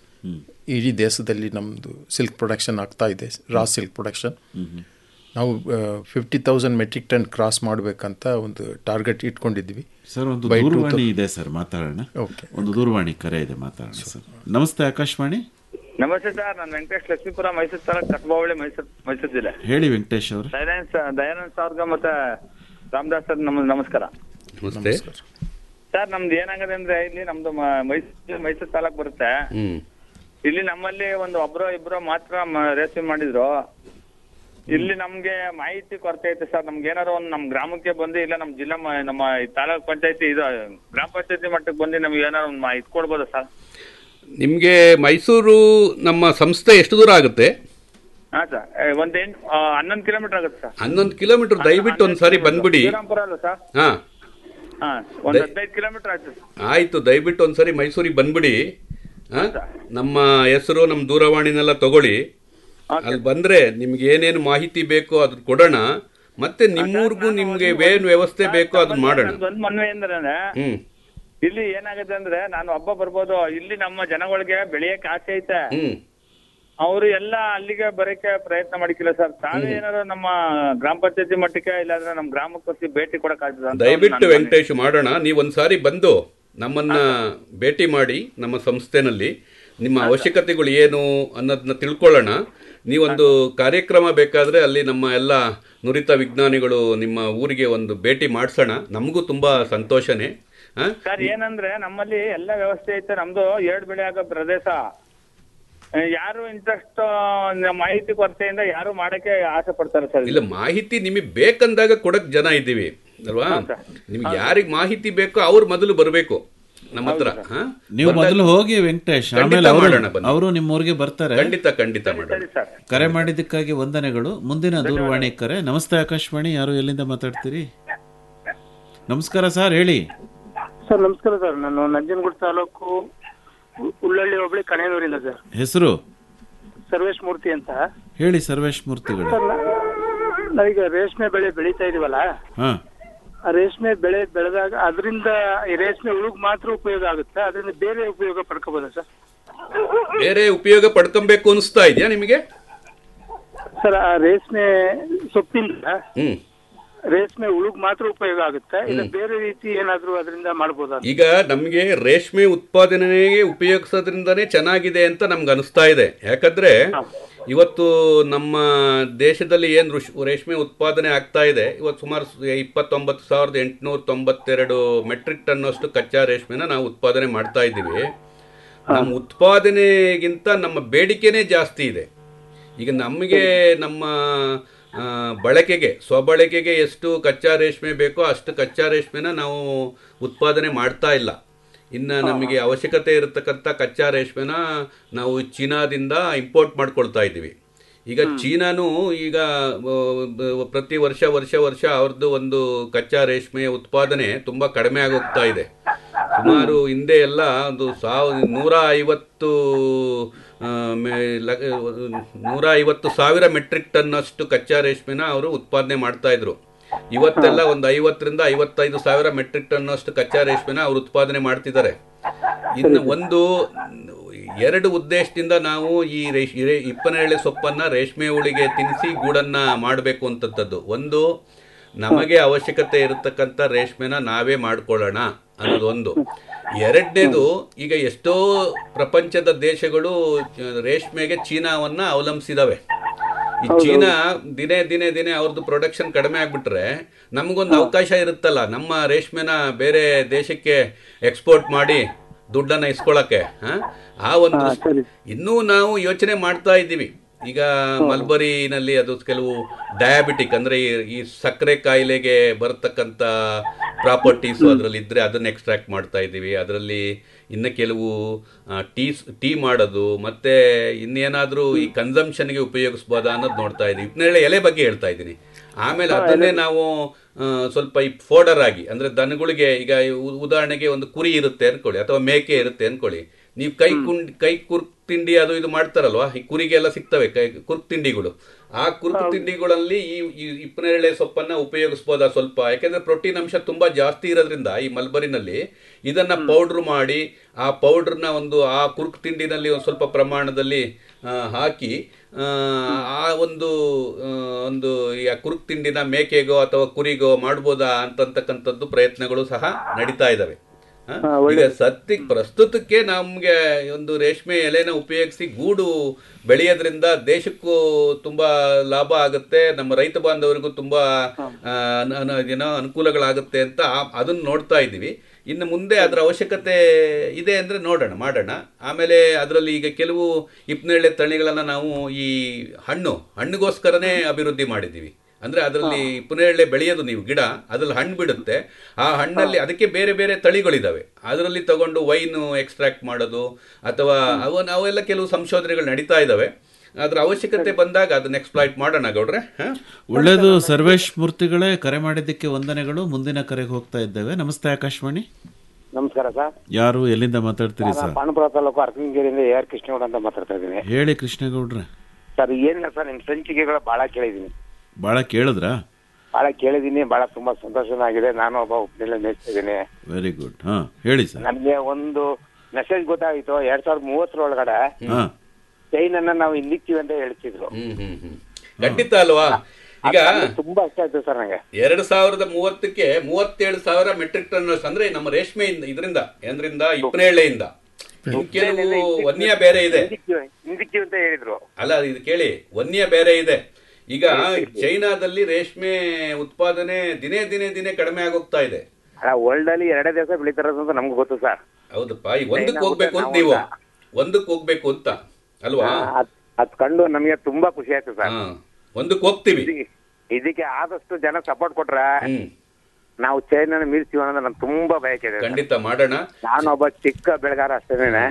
ಇಡೀ ದೇಶದಲ್ಲಿ ನಮ್ಮದು ಸಿಲ್ಕ್ ಪ್ರೊಡಕ್ಷನ್ ಆಗ್ತಾ ಇದೆ ರಾ ಸಿಲ್ಕ್ ಪ್ರೊಡಕ್ಷನ್ ನಾವು fifty thousand metric ton cross ಮಾಡಬೇಕಂತ ಒಂದು ಟಾರ್ಗೆಟ್ ಇಟ್ಕೊಂಡಿದ್ವಿ ಸರ್ ಒಂದು By ದೂರವಾಣಿ 2000 ಇದೆ ಸರ್ ಮಾತಾಡೋಣ Okay. ಒಂದು ದೂರವಾಣಿ ಕರೆ ಇದೆ ಮಾತಾಡೋಣ ಸರ್ ನಮಸ್ತೆ ಆಕಾಶವಾಣಿ ನಮಸ್ತೆ ಸರ್ ನಾನು ವೆಂಕಟೇಶ್ ಲಕ್ಷ್ಮೀಪುರ ಮೈಸೂರು ತಾಲೂಕು ಕಸಬಾವಳಿ ಮೈಸೂರು ಮೈಸೂರು ಜಿಲ್ಲೆ ಹೇಳಿ ವೆಂಕಟೇಶ್ ಅವರು ದಯಾನಂದ್ ಸ- ದಯಾನಂದ್ ಸಾರ್ಗ ಮತ್ತೆ ರಾಮದಾಸ್ ಸರ್ ನಮ್ ನಮಸ್ಕಾರ ನಮಸ್ತೆ ಸರ್ ನಮ್ದು ಏನಾಗದೆ ಅಂದ್ರೆ ಇಲ್ಲಿ ನಮ್ದು ಮ- ಮೈಸೂರು ಮೈಸೂರು ತಾಲೂಕು ಬರುತ್ತೆ ಹ್ಮ್ ಇಲ್ಲಿ ನಮ್ಮಲ್ಲಿ ಒಂದು ಒಬ್ರು ಇಬ್ರು ಮಾತ್ರ ಮ- ರೇಷ್ಮೆ ಮಾಡಿದ್ರು ಇಲ್ಲಿ ನಮ್ಗೆ ಮಾಹಿತಿ ಕೊರತೆ ಐತೆ ಸರ್ ನಮ್ಗೆ ಏನಾರು ಒಂದು ನಮ್ ಗ್ರಾಮಕ್ಕೆ ಬಂದು ಇಲ್ಲ ನಮ್ ಜಿಲ್ಲಾ ಮ- ನಮ್ಮ ಈ ತಾಲೂಕ್ ಪಂಚಾಯತಿ ಇದು ಗ್ರಾಮ ಪಂಚಾಯತಿ ಮಟ್ಟಕ್ಕೆ ಬಂದು ನಮ್ಗೆ ಏನಾರು ಒಂದು ಮಾಹಿತಿ ಕೊಡ್ಬೋದಾ ಸರ್ ನಿಮಗೆ ಮೈಸೂರು ನಮ್ಮ ಸಂಸ್ಥೆ ಎಷ್ಟು ದೂರ ಆಗುತ್ತೆ ಹಾ ಸರ್ ಏ, ಒಂದ್ ಎಂಟು ಆ, ಹನ್ನೊಂದು ಕಿಲೋಮೀಟರ್ ಆಗುತ್ತೆ ಸರ್ ಹನ್ನೊಂದು ಕಿಲೋಮೀಟರ್ ದಯವಿಟ್ಟು ಒಂದು ಸಾರಿ ಬಂದ್ಬಿಡಿ ಶ್ರೀರಾಮ್ಪುರ ಅಲ್ಲ ಸರ್ ಹಾ ಹಾ ಒಂದ್ ದಯ- ಹದಿನೈದು ಕಿಲೋಮೀಟರ್ ಆಯ್ತು ಸರ್ ಆಯ್ತು ದಯವಿಟ್ಟು ಒಂದ್ಸರಿ ಮೈಸೂರಿಗೆ ಬಂದ್ಬಿಡಿ ಆ? ನಮ್ಮ ಹೆಸರು ನಮ್ಮ ದೂರವಾಣಿನೆಲ್ಲ ತಗೊಳ್ಳಿ ಅಲ್ಲಿ ಬಂದ್ರೆ ನಿಮ್ಗೆ ಏನೇನು ಮಾಹಿತಿ ಬೇಕೋ ಅದ್ರ ಕೊಡೋಣ ಮತ್ತೆ ನಿಮ್ಮೂರ್ಗೂ ನಿಮ್ಗೆ ಏನ್ ವ್ಯವಸ್ಥೆ ಬೇಕೋ ಅದನ್ನ ಮಾಡೋಣ ಒಂದ್ ಮನ್ವೆ ಅಂದ್ರೆ ಹ್ಮ್ ಇಲ್ಲಿ ಏನಾಗುತ್ತೆ ಅಂದ್ರೆ ನಾನು ಒಬ್ಬ ಬರ್ಬೋದು ಇಲ್ಲಿ ನಮ್ಮ ಜನಗಳಿಗೆ ಬೆಳೆಯಕ್ಕೆ ಆಸೆ ಐತೆ ಹ್ಮ್ ಅವರು ಎಲ್ಲ ಅಲ್ಲಿಗೆ ಬರಕ್ಕೆ ಪ್ರಯತ್ನ ಮಾಡಿಕಿಲ್ಲ ಸರ್ ತಾವೇ ಏನಾದ್ರು ನಮ್ಮ ಗ್ರಾಮ ಪಂಚಾಯತಿ ಮಟ್ಟಕ್ಕೆ ಇಲ್ಲಾಂದ್ರೆ ನಮ್ಮ ಗ್ರಾಮಕ್ಕೆ ಹೋಗಿ ಭೇಟಿ ಕೊಡಕ್ ಆಗ್ತದ ದಯವಿಟ್ಟು ವೆಂಕಟೇಶ್ ಮಾಡೋಣ ನೀವು ಒಂದ್ಸಾರಿ ಬಂದು ನಮ್ಮನ್ನ ಭೇಟಿ ಮಾಡಿ ನಮ್ಮ ಸಂಸ್ಥೆನಲ್ಲಿ ನಿಮ್ಮ ಅವಶ್ಯಕತೆಗಳು ಏನು ಅನ್ನೋದನ್ನ ತಿಳ್ಕೊಳ್ಳೋಣ ನೀವೊಂದು ಕಾರ್ಯಕ್ರಮ ಬೇಕಾದ್ರೆ ಅಲ್ಲಿ ನಮ್ಮ ಎಲ್ಲ ನುರಿತ ವಿಜ್ಞಾನಿಗಳು ನಿಮ್ಮ ಊರಿಗೆ ಒಂದು ಭೇಟಿ ಮಾಡಿಸೋಣ ನಮಗೂ ತುಂಬಾ ಸಂತೋಷನೇ ಆ? ಸರ್ ಏನಂದ್ರೆ ನಮ್ಮಲ್ಲಿ ಎಲ್ಲ ವ್ಯವಸ್ಥೆ ಐತೆ ನಮ್ದು ಎರಡ್ ಬೆಳೆ ಆಗೋ ಪ್ರದೇಶ ಆ, ಯಾರು ಇಂಟ್ರೆಸ್ಟ್ ಮಾಹಿತಿ ಕೊರತೆಯಿಂದ ಯಾರು ಮಾಡಕ್ಕೆ ಆಸೆ ಪಡ್ತಾರೆ ಸರ್ ಇಲ್ಲ ಮಾಹಿತಿ ನಿಮಗೆ ಬೇಕಂದಾಗ ಕೊಡಕ್ ಜನ ಇದ್ದೀವಿ ಅಲ್ವಾ ನಿಮ್ಗೆ ಯಾರಿಗೆ ಮಾಹಿತಿ ಬೇಕೋ ಅವ್ರು ಮೊದಲು ಬರಬೇಕು ನಮ್ಮ ಹತ್ರ ಹಾ? ನೀವು ಬಂದಾಗ- ಮೊದಲು ಹೋಗಿ ವೆಂಕಟೇಶ್ ಖಂಡಿತ ಆಮೇಲೆ ಅವರು ಮಾಡೋಣ ಬನ್ನಿ. ಅವರು ನಿಮ್ಮ ಊರಿಗೆ ಬರ್ತಾರೆ ಖಂಡಿತ ಖಂಡಿತ ಮಾಡೋಣ ಕರೆ ಮಾಡಿದ್ದಕ್ಕಾಗಿ ವಂದನೆಗಳು ಮುಂದಿನ ದೂರವಾಣಿ ಕರೆ ನಮಸ್ತೆ ಆಕಾಶವಾಣಿ ಯಾರು ಎಲ್ಲಿಂದ ಮಾತಾಡ್ತೀರಿ ನಮಸ್ಕಾರ ಸರ್ ಹೇಳಿ ಸರ್ ನಮಸ್ಕಾರ ಸರ್ ನಾನು ನಂಜನಗೂಡು ತಾಲೂಕು ಉ- ಉಳ್ಳಳ್ಳಿ ಹೋಬಳಿ ಕಣೇನೂರಿಂದ ಸರ್ ಹೆಸರು ಸರ್ವೇಶ್ ಮೂರ್ತಿ ಅಂತ ಹೇಳಿ ಸರ್ವೇಶ್ ಮೂರ್ತಿಗಳು ಸರ್ ನಾ- ನಾವೀಗ ರೇಷ್ಮೆ ಬೆಳೆ ಬೆಳೀತಾ ಇದೀವಲ್ಲ ಹಾ ಆ ರೇಷ್ಮೆ ಬೆಳೆ ಬೆಳೆದಾಗ ಅದರಿಂದ ಈ ರೇಷ್ಮೆ ಉಳುಗ್ ಮಾತ್ರ ಉಪಯೋಗ ಆಗುತ್ತೆ ಅದರಿಂದ ಬೇರೆ ಉಪಯೋಗ ಪಡ್ಕೋಬೋದಾ ಸರ್ ಬೇರೆ ಉಪಯೋಗ ಪಡ್ಕೊಬೇಕು ಅನಿಸ್ತಾ ಇದೆಯಾ ನಿಮಗೆ ಸರ್ ಆ ರೇಷ್ಮೆ ಸೊಪ್ಪಿಂದ ಹ್ಮ್ ರೇಷ್ಮೆ ಉಳುಗ್ ಮಾತ್ರ ಉಪಯೋಗ ಆಗುತ್ತೆ ಇಲ್ಲ ಬೇರೆ ರೀತಿ ಏನಾದ್ರೂ ಅದರಿಂದ ಮಾಡ್ಬೋದಾ ಅಂತ? ಈಗ ನಮಗೆ ರೇಷ್ಮೆ ಉತ್ಪಾದನೆಗೆ ಉಪಯೋಗಿಸೋದ್ರಿಂದನೇ ಚೆನ್ನಾಗಿದೆ ಅಂತ ನಮ್ಗೆ ಅನಿಸ್ತಾ ಇದೆ ಯಾಕಂದ್ರೆ ಇವತ್ತು ನಮ್ಮ ದೇಶದಲ್ಲಿ ಏನು ರೇಷ್ಮೆ ಉತ್ಪಾದನೆ ಆಗ್ತಾ ಇದೆ ಇವತ್ತು ಸುಮಾರು ಸ- ಇಪ್ಪತ್ತೊಂಬತ್ತು ಸಾವಿರದ ಎಂಟುನೂರ ತೊಂಬತ್ತೆರಡು ಮೆಟ್ರಿಕ್ ಟನ್ ಅಷ್ಟು ಕಚ್ಚಾ ರೇಷ್ಮೆನ ನಾವು ಉತ್ಪಾದನೆ ಮಾಡ್ತಾ ಇದ್ದೀವಿ ನಮ್ಮ ಉತ್ಪಾದನೆಗಿಂತ ನಮ್ಮ ಬೇಡಿಕೆನೇ ಜಾಸ್ತಿ ಇದೆ ಈಗ ನಮಗೆ ನಮ್ಮ ಆ, ಬಳಕೆಗೆ ಸ್ವಬಳಕೆಗೆ ಎಷ್ಟು ಕಚ್ಚಾ ರೇಷ್ಮೆ ಬೇಕೋ ಅಷ್ಟು ಕಚ್ಚಾ ರೇಷ್ಮೆನ ನಾವು ಉತ್ಪಾದನೆ ಮಾಡ್ತಾ ಇಲ್ಲ ಇನ್ನು ನಮಗೆ ಅವಶ್ಯಕತೆ ಇರತಕ್ಕಂಥ ಕಚ್ಚಾ ರೇಷ್ಮೆನ ನಾವು ಚೀನಾದಿಂದ ಇಂಪೋರ್ಟ್ ಮಾಡ್ಕೊಳ್ತಾ ಇದ್ದೀವಿ ಈಗ ಚೀನಾನು ಈಗ ಆ, ಬ- ಪ್ರತಿ ವರ್ಷ ವರ್ಷ ವರ್ಷ ಅವ್ರದ್ದು ಒಂದು ಕಚ್ಚಾ ರೇಷ್ಮೆಯ ಉತ್ಪಾದನೆ ತುಂಬಾ ಕಡಿಮೆ ಆಗೋಗ್ತಾ ಇದೆ ಸುಮಾರು ಹಿಂದೆ ಎಲ್ಲ ಒಂದು ಸಾವ ನೂರ ಐವತ್ತು ಆ, ಮೆ- ಲ- ನೂರ ಐವತ್ತು ಸಾವಿರ ಮೆಟ್ರಿಕ್ ಟನ್ ಅಷ್ಟು ಕಚ್ಚಾ ರೇಷ್ಮೆನ ಅವರು ಉತ್ಪಾದನೆ ಮಾಡ್ತಾ ಇದ್ರು ಇವತ್ತೆಲ್ಲ ಒಂದು ಐವತ್ತರಿಂದ ಐವತ್ತೈದು ಸಾವಿರ ಮೆಟ್ರಿಕ್ ಟನ್ ಅಷ್ಟು ಕಚ್ಚಾ ರೇಷ್ಮೆನ ಅವ್ರು ಉತ್ಪಾದನೆ ಮಾಡ್ತಿದ್ದಾರೆ ಇನ್ನು ಒಂದು ಎರಡು ಉದ್ದೇಶದಿಂದ ನಾವು ಈ ರೇಷ್ ಈ ರೇ- ಇಪ್ಪನೇಳೆ ಸೊಪ್ಪನ್ನ ರೇಷ್ಮೆ ಹುಳಿಗೆ ತಿನ್ನಿಸಿ ಗೂಡನ್ನ ಮಾಡಬೇಕು ಅಂತದ್ದು ಒಂದು ನಮಗೆ ಅವಶ್ಯಕತೆ ಇರತಕ್ಕಂಥ ರೇಷ್ಮೆನ ನಾವೇ ಮಾಡ್ಕೊಳ್ಳೋಣ ಅನ್ನೋದು ಒಂದು ಎರಡನೇದು ಈಗ ಎಷ್ಟೋ ಪ್ರಪಂಚದ ದೇಶಗಳು ಚ- ರೇಷ್ಮೆಗೆ ಚೀನಾವನ್ನ ಅವಲಂಬಿಸಿದಾವೆ ಈ ಚೀನಾ ದಿನೇ ದಿನೇ ದಿನೇ ಅವ್ರದ್ದು ಪ್ರೊಡಕ್ಷನ್ ಕಡಿಮೆ ಆಗ್ಬಿಟ್ರೆ ನಮಗೊಂದು ಅವಕಾಶ ಇರುತ್ತಲ್ಲ ನಮ್ಮ ರೇಷ್ಮೆನ ಬೇರೆ ದೇಶಕ್ಕೆ ಎಕ್ಸ್ಪೋರ್ಟ್ ಮಾಡಿ ದುಡ್ಡನ್ನ ಇಸ್ಕೊಳಕ್ಕೆ ಹ? ಆ ಒಂದು ಇನ್ನೂ ನಾವು ಯೋಚನೆ ಮಾಡ್ತಾ ಇದ್ದೀವಿ ಈಗ ಮಲ್ಬರಿನಲ್ಲಿ ಅದು ಕೆಲವು ಡಯಾಬಿಟಿಕ್ ಅಂದ್ರೆ ಈ- ಈ ಸಕ್ಕರೆ ಕಾಯಿಲೆಗೆ ಬರತಕ್ಕಂತ ಪ್ರಾಪರ್ಟೀಸ್ ಅದರಲ್ಲಿ ಇದ್ರೆ ಅದನ್ನ ಎಕ್ಸ್ಟ್ರಾಕ್ಟ್ ಮಾಡ್ತಾ ಇದ್ದೀವಿ ಅದರಲ್ಲಿ ಇನ್ನು ಕೆಲವು ಟೀ ಟೀ ಮಾಡೋದು ಮತ್ತೆ ಇನ್ನೇನಾದ್ರೂ ಈ ಕನ್ಸಂಪ್ಷನ್ಗೆ ಉಪಯೋಗಿಸ್ಬೋದಾ ಅನ್ನೋದು ನೋಡ್ತಾ ಇದ್ದೀವಿ ಇದ್ನೇಳೆ ಎಲೆ ಬಗ್ಗೆ ಹೇಳ್ತಾ ಇದ್ದೀನಿ ಆಮೇಲೆ ಅದನ್ನೇ ನಾವು ಆ, ಸ್ವಲ್ಪ ಈ ಫೋಡರ್ ಆಗಿ ಅಂದ್ರೆ ದನಗಳಿಗೆ ಈಗ ಉ- ಉದಾಹರಣೆಗೆ ಒಂದು ಕುರಿ ಇರುತ್ತೆ ಅನ್ಕೊಳ್ಳಿ ಅಥವಾ ಮೇಕೆ ಇರುತ್ತೆ ಅನ್ಕೊಳ್ಳಿ ನೀವು ಕೈ ಕುಂಡ್ ಕೈ ಕುರ್ಕ್ ತಿಂಡಿ ಅದು ಇದು ಮಾಡ್ತಾರಲ್ವಾ ಈ ಕುರಿಗೆಲ್ಲ ಸಿಗ್ತವೆ ಕೈ ಕುರ್ಕ್ ತಿಂಡಿಗಳು ಆ ಕುರ್ಕ್ ತಿಂಡಿಗಳಲ್ಲಿ ಈ ಈ ಇಪ್ಪನೇರಳೆ ಸೊಪ್ಪನ್ನ ಉಪಯೋಗಿಸ್ಬೋದಾ ಸ್ವಲ್ಪ ಯಾಕೆಂದ್ರೆ ಪ್ರೋಟೀನ್ ಅಂಶ ತುಂಬಾ ಜಾಸ್ತಿ ಇರೋದ್ರಿಂದ ಈ ಮಲ್ಬರಿನಲ್ಲಿ ಇದನ್ನ ಪೌಡ್ರ್ ಮಾಡಿ ಆ ಪೌಡ್ರನ್ನ ಒಂದು ಆ ಕುರ್ಕ್ ತಿಂಡಿನಲ್ಲಿ ಒಂದು ಸ್ವಲ್ಪ ಪ್ರಮಾಣದಲ್ಲಿ ಆ, ಹಾಕಿ ಆ, ಆ ಒಂದು ಆ, ಒಂದು ಈ ಆ ಕುರುಕ್ ತಿಂಡಿನ ಮೇಕೆಗೋ ಅಥವಾ ಕುರಿಗೋ ಮಾಡ್ಬೋದಾ ಅಂತಕ್ಕಂಥದ್ದು ಪ್ರಯತ್ನಗಳು ಸಹ ನಡೀತಾ ಇದಾವೆ ಆ? ಈಗ ಸತ್ಯ ಪ್ರಸ್ತುತಕ್ಕೆ ನಮ್ಗೆ ಒಂದು ರೇಷ್ಮೆ ಎಲೆನ ಉಪಯೋಗಿಸಿ ಗೂಡು ಬೆಳೆಯೋದ್ರಿಂದ ದೇಶಕ್ಕೂ ತುಂಬಾ ಲಾಭ ಆಗುತ್ತೆ ನಮ್ಮ ರೈತ ಬಾಂಧವರಿಗೂ ತುಂಬಾ ಆ, ಅನ- ಅನ- ಏನೋ ಅನುಕೂಲಗಳಾಗುತ್ತೆ ಅಂತ ಆ- ಅದನ್ನ ನೋಡ್ತಾ ಇದ್ದೀವಿ ಇನ್ನು ಮುಂದೆ ಅದರ ಅವಶ್ಯಕತೆ ಇದೆ ಅಂದ್ರೆ ನೋಡೋಣ ಮಾಡೋಣ ಆಮೇಲೆ ಅದರಲ್ಲಿ ಈಗ ಕೆಲವು ಇಪ್ನೇಳೆ ತಳಿಗಳನ್ನ ನಾವು ಈ ಹಣ್ಣು ಹಣ್ಣಿಗೋಸ್ಕರನೇ ಅಭಿವೃದ್ಧಿ ಮಾಡಿದ್ದೀವಿ ಅಂದ್ರೆ ಅದರಲ್ಲಿ ಪುನೇಳೆ ಬೆಳೆಯೋದು ನೀವು ಗಿಡ ಅದ್ರಲ್ಲಿ ಹಣ್ಣು ಬಿಡುತ್ತೆ ಆ ಹಣ್ಣಲ್ಲಿ ಅದಕ್ಕೆ ಬೇರೆ ಬೇರೆ ತಳಿಗಳಿದಾವೆ ಅದರಲ್ಲಿ ತಗೊಂಡು ವೈನ್ ಎಕ್ಸ್ಟ್ರಾಕ್ಟ್ ಮಾಡೋದು ಅಥವಾ ಅವನ್ ಅವೆಲ್ಲ ಕೆಲವು ಸಂಶೋಧನೆಗಳು ನಡೀತಾ ಇದಾವೆ ಅದ್ರ ಅವಶ್ಯಕತೆ ಬಂದಾಗ ಅದನ್ನ ಎಕ್ಸ್ಪ್ಲಾಯ್ಟ್ ಮಾಡೋಣ ಗೌಡ್ರೆ ಹ? ಒಳ್ಳೇದು ಸರ್ವೇಶ್ ಮೂರ್ತಿಗಳೇ ಕರೆ ಮಾಡಿದ್ದಕ್ಕೆ ವಂದನೆಗಳು ಮುಂದಿನ ಕರೆಗೆ ಹೋಗ್ತಾ ಇದ್ದೇವೆ ನಮಸ್ತೆ ಆಕಾಶವಾಣಿ ನಮಸ್ಕಾರ ಸರ್ ಯಾರು ಎಲ್ಲಿಂದ ಮಾತಾಡ್ತೀರಿ ನಾನು ಸರ್ ಪಾಂಡುಪುರ ತಾಲೂಕು ಅರಕಂಗೇರಿಯಿಂದ ಎ ಆರ್ ಕೃಷ್ಣಗೌಡ ಅಂತ ಮಾತಾಡ್ತಾ ಇದ್ದೀನಿ ಹೇಳಿ ಕೃಷ್ಣೇಗೌಡ್ರೆ ಸರ್ ಏನಿಲ್ಲ ಸರ್ ನಿಮ್ ಸಂಚಿಕೆಗಳು ಬಹಳ ಕೇಳಿದ್ದೀನಿ ಬಹಳ ಕೇಳಿದ್ರಾ ಬಹಳ ಕೇಳಿದ್ದೀನಿ ಬಹಳ ತುಂಬಾ ಸಂತೋಷನ ಆಗಿದೆ ನಾನು ಒಬ್ಬ ಉಪ್ಪಿನೆಲ್ಲ ಮೇಯಿಸ್ತಾ ಇದ್ದೀನಿ ವೆರಿ ಗುಡ್ ಹಾ ಹೇಳಿ ಸರ್ ನಮ್ಗೆ ಒಂದು ಮೆಸೇಜ್ ಗೊತ್ತಾಗಿತ್ತು ಎರಡ್ ಸಾವಿರದ ಮೂವತ್ತರೊಳಗಡೆ ಹಾ ಚೈನ್ ಅನ್ನ ನಾವು ಹಿಂದಿಕ್ತೀವಿ ಅಂತ ಹೇಳ್ತಿದ್ರು ಖಂಡಿತ ಅಲ್ವಾ ಈಗ ಅದು ನಮ್ಗೆ ತುಂಬಾ ಇಷ್ಟ ಆಯ್ತು ಸರ್ ನಂಗೆ ಎರಡು ಸಾವಿರದ ಮೂವತ್ತಕ್ಕೆ ಮೂವತ್ತೇಳು ಸಾವಿರ ಮೆಟ್ರಿಕ್ ಟನ್ ಅಂದ್ರೆ ನಮ್ಮ ರೇಷ್ಮೆಯಿಂದ ಇದರಿಂದ ಎಂದ್ರಿಂದ ಇಪ್ಪನೇಳೆಯಿಂದ ಕೆಲವು ವನ್ಯ ಬೇರೆ ಇದೆ ಹಿಂದಿಕ್ತೀವಿ ಹಿಂದಿಕ್ತೀವಿ ಅಂತ ಹೇಳಿದ್ರು ಅಲ್ಲ ಇದು ಕೇಳಿ ವನ್ಯ ಬೇರೆ ಇದೆ ಈಗ ಚೈನಾದಲ್ಲಿ ರೇಷ್ಮೆ ಉತ್ಪಾದನೆ ದಿನೇ ದಿನೇ ದಿನೇ ಕಡಿಮೆ ಆಗೋಗ್ತಾ ಇದೆ ಅಲ್ಲ ವರ್ಲ್ಡ್ ಅಲ್ಲಿ ಎರಡೇ ದಿವಸ ಬೆಳಿತಾರದು ಅಂತ ನಮ್ಗೆ ಗೊತ್ತು ಸರ್ ಹೌದಪ್ಪ ಈಗ ಒಂದಕ್ಕೆ ಹೋಗ್ಬೇಕು ಅಂತ ನೀವು ಒಂದಕ್ಕೆ ಹೋಗ್ಬೇಕು ಅಂತ ಅಲ್ವಾ ಅದ್ ಕಂಡು ನಮ್ಗೆ ತುಂಬಾ ಖುಷಿ ಆಯ್ತು ಸರ್ ಒಂದಕ್ಕೆ ಹೋಗ್ತೀವಿ ಇದಕ್ಕೆ ಆದಷ್ಟು ಜನ ಸಪೋರ್ಟ್ ಕೊಟ್ರೆ ನಾವು ಚೈನ ಮೀರ್ತೀವಿ ಅನ್ನೋದು ನನ್ಗೆ ತುಂಬಾ ಬಯಕೆ ಇದೆ ಸರ್. ಖಂಡಿತ ಮಾಡೋಣ ನಾನು ಒಬ್ಬ ಚಿಕ್ಕ ಬೆಳೆಗಾರ ಅಷ್ಟೇನೆ